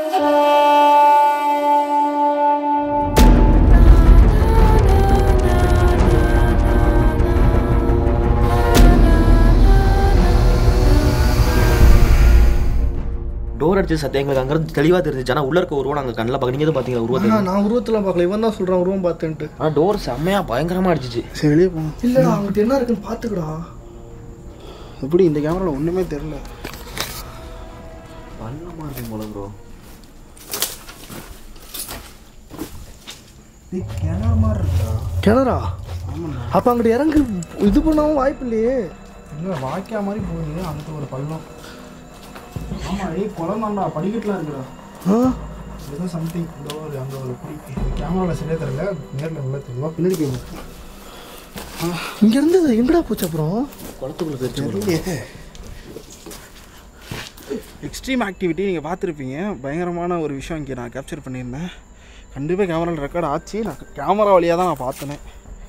டோர் அடிச்சது சத்தியம் எங்களுக்கு அங்கே தெளிவாக தெரிஞ்சிச்சு ஆனால் உள்ள இருக்க உருவம் நாங்கள் கண்ணில் பார்க்க நீங்கள் பார்த்தீங்களா உருவத்தை ஆனா, நான் உருவத்தில் பார்க்கல இவன் தான் சொல்கிறான் உருவம் பார்த்தேன்ட்டு ஆனால் டோர் செம்மையாக பயங்கரமாக அடிச்சிச்சு சரி வெளியே போகணும் இல்லைடா அங்கிட்ட என்ன இருக்குன்னு பார்த்துக்கடா எப்படி இந்த கேமராவில் ஒன்றுமே தெரில பள்ளமாக இருக்கும் போல ப்ரோ கிணறு மாதிரி இருக்கா கிணறா அப்போ அங்கிட்ட இறங்கு இது பண்ணாமல் வாய்ப்பு இல்லையே இல்லை வாய்க்கா மாதிரி போகுது அங்கே ஒரு பள்ளம் ஆமாம் ஏய் குளம் தான்டா படிக்கட்டுலாம் இருக்குடா ஆ ஏதோ சம்திங் இந்த ஒரு அங்கே ஒரு கேமராவில் சரியாக தெரியல நேரில் உள்ள தெரியல பின்னாடி போய் பார்ப்போம். இங்க இருந்து எங்கடா போச்சு அப்புறம் குளத்துக்குள்ள போயிடுச்சு தெரியலையே எக்ஸ்ட்ரீம் ஆக்டிவிட்டி நீங்கள் பார்த்துருப்பீங்க பயங்கரமான ஒரு விஷயம் இங்கே நான் கேப்சர் பண்ணியிருந்தேன் கண்டிப்பாக கேமராவில் ரெக்கார்ட் ஆச்சு நான் கேமரா வழியாக தான் நான் பார்த்தேனே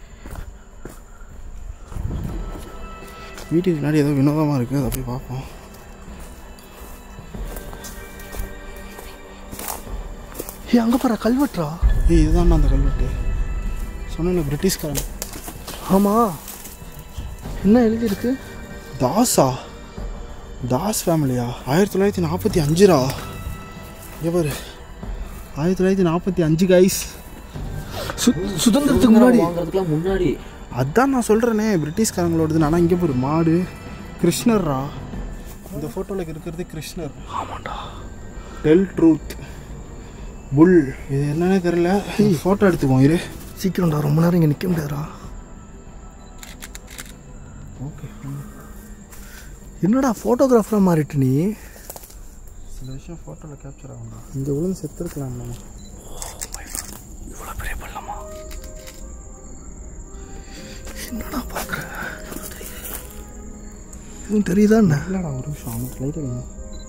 வீட்டுக்கு முன்னாடி ஏதோ வினோதமாக இருக்குது அதை போய் பார்ப்போம் ஏய் அங்கே பாரு கல்வெட்டுறா ஏய் இதுதான் அந்த கல்வெட்டு சொன்னேன்ல பிரிட்டிஷ்காரன் ஆமா என்ன எழுதியிருக்கு தாஸா தாஸ் ஃபேமிலியா ஆயிரத்தி தொள்ளாயிரத்தி நாற்பத்தி அஞ்சுரா இங்கே பாரு ஆயிரத்தி தொள்ளாயிரத்தி நாற்பத்தி அஞ்சு கைஸ் சு சுதந்திரத்துக்கு முன்னாடி வாங்குறதுக்குலாம் முன்னாடி அதான் நான் சொல்கிறேனே பிரிட்டிஷ்காரங்களோடது ஆனால் இங்கே பாரு மாடு கிருஷ்ணர்ரா இந்த ஃபோட்டோவில் இருக்கிறது கிருஷ்ணர் ஆமாண்டா டெல் ட்ரூத் புல் இது என்னன்னே தெரியல ஃபோட்டோ எடுத்துக்குவோம் இரு சீக்கிரம்டா ரொம்ப நேரம் இங்கே நிற்க முடியாதுடா ஓகே என்னடா ஃபோட்டோகிராஃபராக மாறிட்டு நீ சில விஷயம் ஃபோட்டோவில் கேப்சர் ஆகணும் இந்த விழுந்து செத்துருக்கலாம் நம்ம என்னடா பார்க்குற எதுவும் தெரியுதா என்ன இல்லைடா ஒரு நிமிஷம் அவனுக்கு லைட் அடிங்க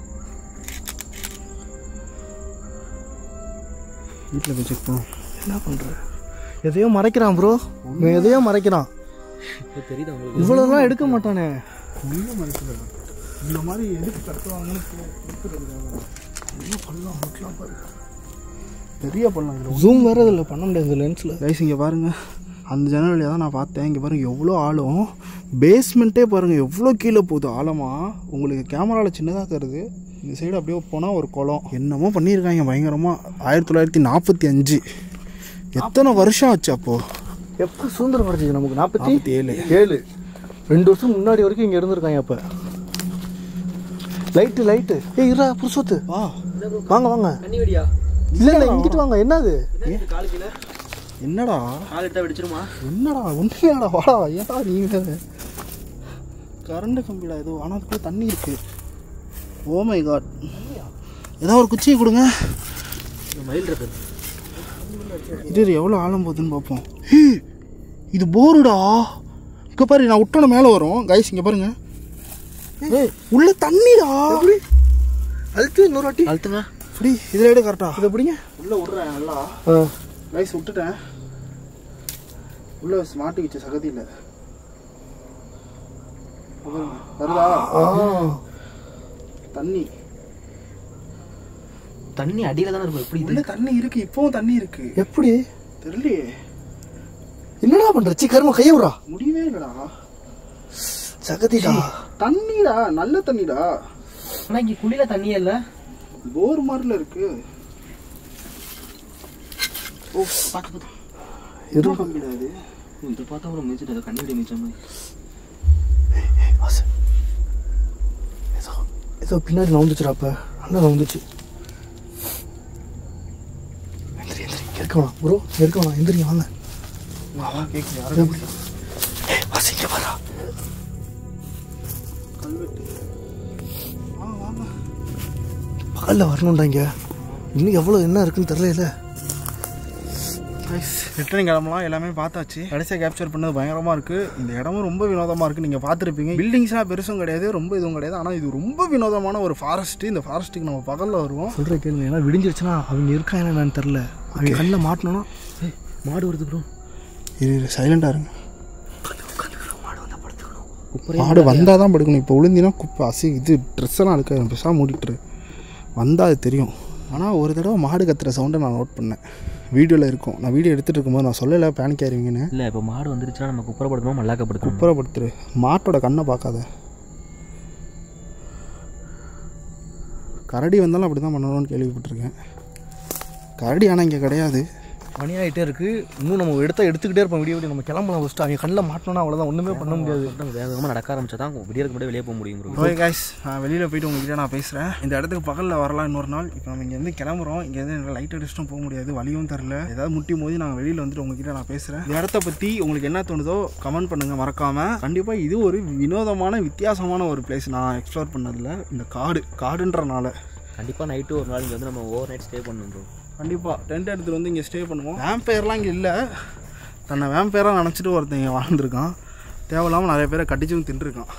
வீட்டில் போய் செக் பண்ணும் என்ன பண்ணுற எதையோ மறைக்கிறான் ப்ரோ இவன் எதையோ மறைக்கிறான் இப்போ தெரியுது உங்களுக்கு இவ்வளோலாம் எடுக்க மாட்டானே ஒன்றும் மறைக்கல இந்த மாதிரி எதுக்கு கட்டுவாங்கன்னு பெரிய பள்ளம் மட்டும் பாரு பெரிய பள்ளம் இதில் ஜூம் வேறு இதில் பண்ண முடியாது லென்ஸில் கைஸ் இங்கே பாருங்கள் அந்த ஜன்னல் வழியாக தான் நான் பார்த்தேன் இங்கே பாருங்கள் எவ்வளோ ஆழம் பேஸ்மெண்ட்டே பாருங்கள் எவ்வளோ கீழே போகுது ஆழமாக உங்களுக்கு கேமராவில் சின்னதாக தருது இந்த சைடு அப்படியே போனால் ஒரு குளம் என்னமோ பண்ணியிருக்காங்க பயங்கரமாக ஆயிரத்தி தொள்ளாயிரத்தி நாற்பத்தி அஞ்சு எத்தனை வருஷம் ஆச்சு அப்போது எப்போ சுதந்திரம் கிடைச்சிச்சு நமக்கு நாற்பத்தி நாற்பத்தி ஏழு ஏழு ரெண்டு வருஷம் முன்னாடி வரைக்கும் இங்கே இருந்திருக்காங்க அப்போ லைட்டு லைட்டு ஏய் இருடா புருஷத்து வா வாங்க வாங்க தண்ணி வெடியா இல்ல இல்ல இங்கிட்டு வாங்க என்னது காலுக்குல என்னடா கால் எடுத்தா வெடிச்சிருமா என்னடா உண்மையாடா வாடா ஏன்டா நீ வேற கரண்ட் கம்பிடா ஏதோ ஆனால் அதுக்குள்ள தண்ணி இருக்கு ஓ மை காட் ஏதோ ஒரு குச்சியை கொடுங்க மயில் இருக்கு இது எவ்வளோ ஆழம் போகுதுன்னு பார்ப்போம் ஹே, இது போருடா இங்கே பாரு நான் விட்டோட மேலே வரும் கைஸ் இங்கே பாருங்க ஏய் உள்ள தண்ணிடா அழுத்து இன்னொரு வாட்டி அழுத்துங்க இப்படி இதில் எடு கரெக்டா இதை பிடிங்க உள்ளே விட்றேன் நல்லா ஆ கைஸ் விட்டுட்டேன் உள்ள மாட்டிக்கிச்சு சகதியில் வருதா தண்ணி தண்ணி அடியில தானே இருக்கும் எப்படி உள்ள தண்ணி இருக்கு இப்பவும் தண்ணி இருக்கு எப்படி தெரியலையே என்னடா பண்ற சி கரும கைய விடுறா முடியவே இல்லடா சகதிடா தண்ணிடா நல்ல தண்ணிடா ஆனா இங்க குளியில தண்ணியே இல்ல போர் மாதிரில இருக்கு ஓ பாத்து பாத்து எதுவும் கம்பிடா இது இது பார்த்தா ஒரு மிதிச்சிட்டு கண்ணி வெடி மிச்சம் வாசு ஏதோ ஏதோ பின்னாடி நவுந்துச்சுடா அப்ப அண்ணா நவுந்துச்சு எந்திரி எந்திரி இருக்க வேணாம் ப்ரோ இருக்க வேணாம் எந்திரிங்க வாங்க அதான் கேட்குது இதை யாரும் பிடி. ஏய், வாசு இங்க வரா கல்வெட்டு வாங்க வாங்க பகல்ல வரணும்டா இங்க இன்னும் எவ்வளவு என்ன இருக்குன்னு தெரியல ரிட்டர்ன் கிளம்பலாம் எல்லாமே பார்த்தாச்சு கடைசியாக கேப்சர் பண்ணது பயங்கரமாக இருக்குது இந்த இடமும் ரொம்ப வினோதமாக இருக்குது நீங்கள் பார்த்துருப்பீங்க பில்டிங்ஸ்லாம் பெருசும் கிடையாது ரொம்ப இதுவும் கிடையாது ஆனால் இது ரொம்ப வினோதமான ஒரு ஃபாரஸ்ட்டு இந்த ஃபாரஸ்ட்டுக்கு நம்ம பகலில் வருவோம் சொல்ற கேளுங்க ஏன்னா விடிஞ்சிருச்சுன்னா அவங்க இருக்காங்க என்னன்னு தெரியல அவங்க கண்ணில் மாட்டணும்னா மாடு வருது ப்ரோ இரு இரு சைலண்டாக இருங்க மாடு வந்தால் தான் படுக்கணும் இப்போ விழுந்தினா குப்பை அசி இது ட்ரெஸ் எல்லாம் அழுக்க பெருசாக மூடிட்டுரு வந்தால் அது தெரியும் ஆனால் ஒரு தடவை மாடு கத்துற சவுண்டை நான் நோட் பண்ணேன் வீடியோவில் இருக்கும் நான் வீடியோ எடுத்துகிட்டு இருக்கும்போது நான் சொல்லலை பேனிக் ஆயிருவீங்கன்னு இல்ல இப்ப மாடு வந்துருச்சுன்னா நம்ம குப்பரப்படுத்தணும் மல்லாக்கப்படுத்தணும் குப்புறப்படுத்துரு மாட்டோட கண்ணை பார்க்காத கரடி வந்தாலும் அப்படி தான் பண்ணணும்னு கேள்விப்பட்டிருக்கேன் கரடி ஆனால் இங்கே கிடையாது மணி ஆகிட்டே இருக்கு இன்னும் நம்ம எடுத்தா எடுத்துக்கிட்டே இருப்போம் விடிய விடிய நம்ம கிளம்பலாம் ஃபஸ்ட்டு அவங்க கண்ணில் மாட்டணும்னா அவ்வளோதான் ஒன்றுமே பண்ண முடியாது நம்ம வேக வேகமாக நடக்க ஆரம்பிச்சா தான் விடியறதுக்கு முன்னாடி வெளியே போக முடியும் ப்ரோ ஓகே காய்ஸ் நான் வெளியில் போயிட்டு உங்ககிட்ட நான் பேசுகிறேன் இந்த இடத்துக்கு பகலில் வரலாம் இன்னொரு நாள் இப்போ நம்ம இங்கேருந்து கிளம்புறோம் இங்கேருந்து எனக்கு லைட் அடிச்சிட்டும் போக முடியாது வழியும் தெரில ஏதாவது முட்டி மோதி நாங்கள் வெளியில் வந்துட்டு உங்ககிட்ட நான் பேசுகிறேன் இந்த இடத்த பற்றி உங்களுக்கு என்ன தோணுதோ கமெண்ட் பண்ணுங்கள் மறக்காமல் கண்டிப்பாக இது ஒரு வினோதமான வித்தியாசமான ஒரு பிளேஸ் நான் எக்ஸ்ப்ளோர் பண்ணதில் இந்த காடு காடுன்றனால கண்டிப்பா நைட்டு ஒரு நாள் இங்க வந்து நம்ம ஓவர் நைட் ஸ்டே பண்ணணும் ப்ரோ கண்டிப்பாக டென்ட் எடுத்துகிட்டு வந்து இங்கே ஸ்டே பண்ணுவோம் வேம்பயர்லாம் இங்கே இல்லை தன்னை வேம்பயராக நினச்சிட்டு ஒருத்தன் இங்கே வாழ்ந்துருக்கான் தேவையில்லாமல் நிறைய பேரை கட்டிச்சும் தின்றுருக்கான்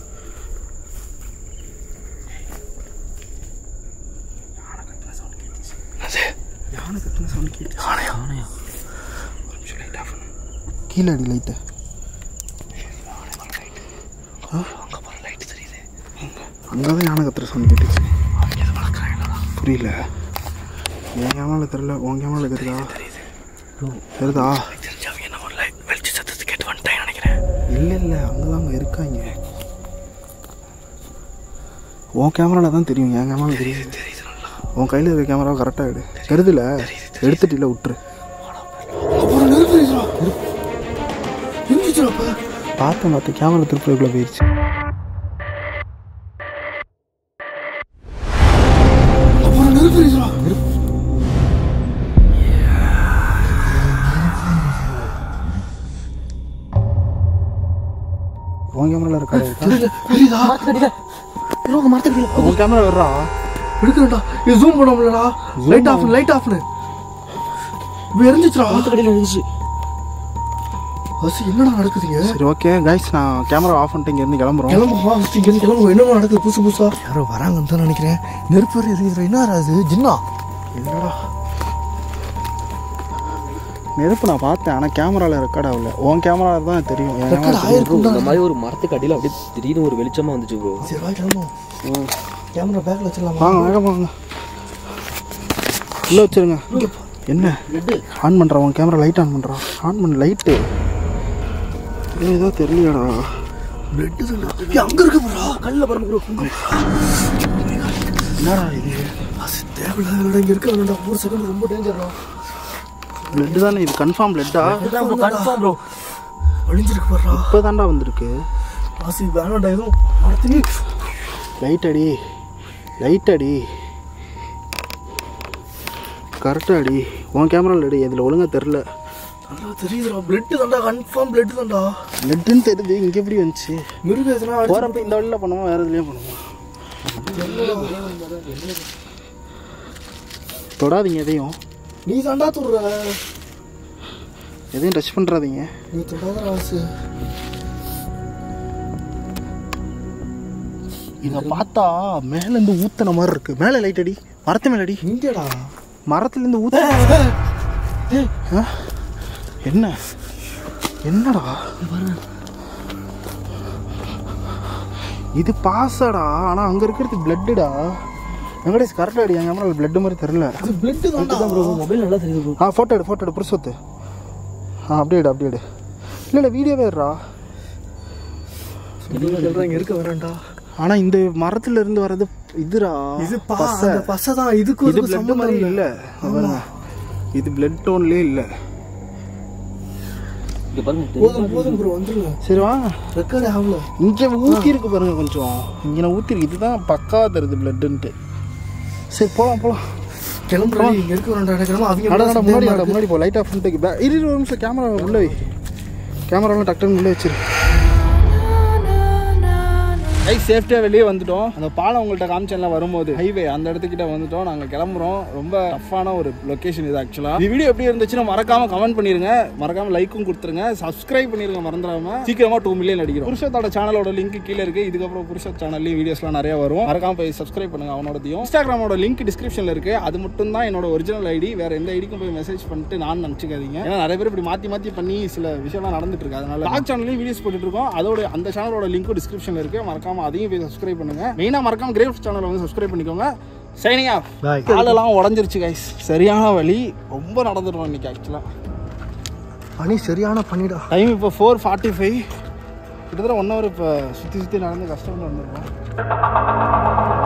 யானை கத்தின சவுண்ட் கேட்டு ஆனையா ஒரு நிமிஷம் லைட் ஆஃப் கீழே அடி லைட்டு அங்கே தான் யானை கத்துற சவுண்ட் கேட்டுச்சு புரியல என் கேமராவில் தெரியல உன் கேமராவில் தெரியுதா தெரியுதா வெளிச்ச சத்தத்தை கேட்டு வந்துட்டேன் நினைக்கிறேன் இல்லை இல்லை அங்கே தான் அங்கே இருக்காங்க உன் கேமராவில் தான் தெரியும் என் கேமராவில் தெரியுது உன் கையில் இருக்க கேமராவை கரெக்டாக எடு தெரியுதுல எடுத்துட்டு இல்லை விட்டுரு பார்த்தேன் பார்த்தேன் கேமரா திருப்பதிக்குள்ளே போயிடுச்சு உன் கேமராவில் இருக்கா புரியுதா இன்னும் மரத்துக்கு உன் கேமரா வர்றா எடுக்கிறேன்டா இது ஜூம் பண்ண முடியலடா லைட் ஆஃப் லைட் ஆஃப்னு இப்போ எரிஞ்சிச்சுடா கடையில் இருந்துச்சு பஸ் என்னடா நடக்குதுங்க சரி ஓகே கைஸ் நான் கேமரா ஆஃப் பண்ணிட்டு இங்கேருந்து கிளம்புறோம் கிளம்புவா ஃபஸ்ட்டு இங்கேருந்து கிளம்புவோம் என்னமா நடக்குது புதுசு புதுசா யாரோ வராங்கன்னு தான் நினைக்கிறேன் நெருப்பு வேறு எரியுதுடா என்ன அது ஜின்னா என்னடா நெருப்பு நான் பார்த்தேன் ஆனால் கேமராவில் ரெக்கார்ட் ஆகல உன் கேமராவில் தான் தெரியும் என் ரெக்கார்ட் camera ஆயிருக்கும் இந்த மாதிரி ஒரு மரத்துக்கு அடியில் அப்படியே திடீர்னு ஒரு வெளிச்சமா வந்துச்சு ப்ரோ சரி வா கிளம்புவோம் கேமரா பேக்கில் வச்சிடலாமா வாங்க வேகம் வாங்க உள்ளே வச்சிருங்க என்ன ஆன் பண்ணுறா உன் கேமரா லைட் ஆன் பண்ணுறா ஆன் பண்ண லைட்டு ஏதோ தெரியலடா பெட்டு அங்கே இருக்கு ப்ரோ கல்ல பாருங்க ப்ரோ என்னடா இது பஸ் தேவையில்லாத இங்கே இருக்க வேண்டாம் ஒரு செகண்ட் ரொம்ப டேஞ்சரா பிளட் தானே இது கன்ஃபார்ம் பிளட்டா கன்ஃபார்ம் ப்ரோ அழிஞ்சிருக்கு பாருடா இப்போ தான்டா வந்திருக்கு வாசி வேணாண்டா எதுவும் அடுத்து லைட் அடி லைட் அடி கரெக்டாக அடி உன் கேமராவில் அடி இதில் ஒழுங்காக தெரில நல்லா தெரியுதுடா பிளட் தான்டா கன்ஃபார்ம் பிளட் தான்டா லெட்டுன்னு தெரியுது இங்கே எப்படி வந்துச்சு மிருகம் எதுனா போகிறப்ப இந்த வழியில் பண்ணுவோம் வேறு எதுலேயும் பண்ணுவோம் தொடாதீங்க எதையும் நீ தாண்டா தொடுற எதையும் டச் பண்ணுறாதீங்க நீ தொடாத ராசு இதை பார்த்தா மேலேருந்து ஊத்துன மாதிரி இருக்கு மேலே லைட் அடி மரத்து மேலே அடி இங்கடா மரத்துலேருந்து ஊத்த ஆ? என்ன என்னடா இது பாசடா ஆனால் அங்கே இருக்கிறது பிளட்டுடா வெங்கடேஷ் கரெக்டாக அடி என் கேமரா பிளட்டு மாதிரி தெரில இது பிளட் தான்டா ப்ரோ மொபைல் நல்லா தெரியுது ப்ரோ ஆ ஃபோட்டோ எடு ஃபோட்டோ எடு புருஷத்து ஆ அப்படியே எடு அப்படியே எடு இல்லை இல்லை வீடியோவே எடுறா சொல்றேன் இங்க இருக்க வரேன்டா ஆனால் இந்த மரத்துல இருந்து வர்றது இதுடா இது பா பசை. அந்த பசை தான் இதுக்கும் இது இதுக்கும் பிளட் சம்மந்தம் மாதிரி இல்ல இல்லை பாருங்க இது பிளட் டோன்லேயே இல்லை இங்கே பாருங்க போதும் போதும் ப்ரோ வந்துருங்க சரி வாங்க ரெக்கார்ட் ஆகல இங்கே ஊற்றி இருக்கு பாருங்க கொஞ்சம் இங்கே நான் ஊற்றிருக்கு இதுதான் பக்காவா தருது பிளட்டுன்ட்டு சரி போகலாம் போகலாம் கிளம்புறோம் இங்க இருக்க வரேன்டா கிளம்ப அவங்க அட எல்லாம் அட முன்னாடி சந்தேகமா அட இருக்கு. முன்னாடி போ லைட்டாக ஃப்ரண்ட்டுக்கு பே இரு இரு, ஒரு நிமிஷம் கேமரா உள்ள வை கேமராலாம் டக்குன்னு உள்ள வச்சிரு கை சேஃப்டியாக வெளியே வந்துட்டோம் அந்த பாலம் உங்கள்கிட்ட காமிச்செல்லாம் வரும்போது ஹைவே அந்த இடத்துக்கிட்ட வந்துட்டோம் நாங்கள் கிளம்புறோம் ரொம்ப டஃப்பான ஒரு லொக்கேஷன் இது ஆக்சுவலாக இந்த வீடியோ எப்படி இருந்துச்சுன்னா மறக்காம கமெண்ட் பண்ணிருங்க மறக்காம லைக்கும் கொடுத்துருங்க சப்ஸ்கிரைப் பண்ணிருங்க மறந்துடாம சீக்கிரமா டூ மில்லியன் அடிக்கிறோம் புருஷத்தோட சேனலோட லிங்க் கீழே இருக்கு இதுக்கப்புறம் புருஷத் சேனல்லையும் வீடியோஸ்லாம் நிறைய வரும் மறக்காம போய் சப்ஸ்கிரைப் பண்ணுங்க அவனோடதையும் இன்ஸ்டாகிராமோட லிங்க் டிஸ்கிரிப்ஷனில் இருக்கு அது மட்டும் தான் என்னோட ஒரிஜினல் ஐடி வேற எந்த ஐடிக்கும் போய் மெசேஜ் பண்ணிட்டு நான் நினச்சிக்காதீங்க ஏன்னா நிறைய பேர் இப்படி மாற்றி மாற்றி பண்ணி சில விஷயம்லாம் நடந்துட்டு இருக்கு அதனால லாக் சேனல்லையும் வீடியோஸ் போட்டுட்டு இருக்கோம் அதோட அந்த சேனலோட லிங்க்கும் டிஸ்கிரிப்ஷனில் இருக்கு மறக்காம அதையும் போய் சப்ஸ்கிரைப் பண்ணுங்க மெயினாக மறக்காம கிரேஃப் சேனலை வந்து சப்ஸ்கிரைப் பண்ணிக்கோங்க சைனிங் ஆஃப் Bye. காலெல்லாம் உடஞ்சிருச்சு கைஸ் சரியான வழி ரொம்ப நடந்துடும் இன்னைக்கு ஆக்சுவலாக பனி சரியான பனிடா டைம் இப்போ ஃபோர் ஃபார்ட்டி ஃபைவ் கிட்டத்தட்ட ஒன் ஹவர் இப்போ சுற்றி சுற்றி நடந்து கஷ்டப்பட்டு வந்திருக்கோம்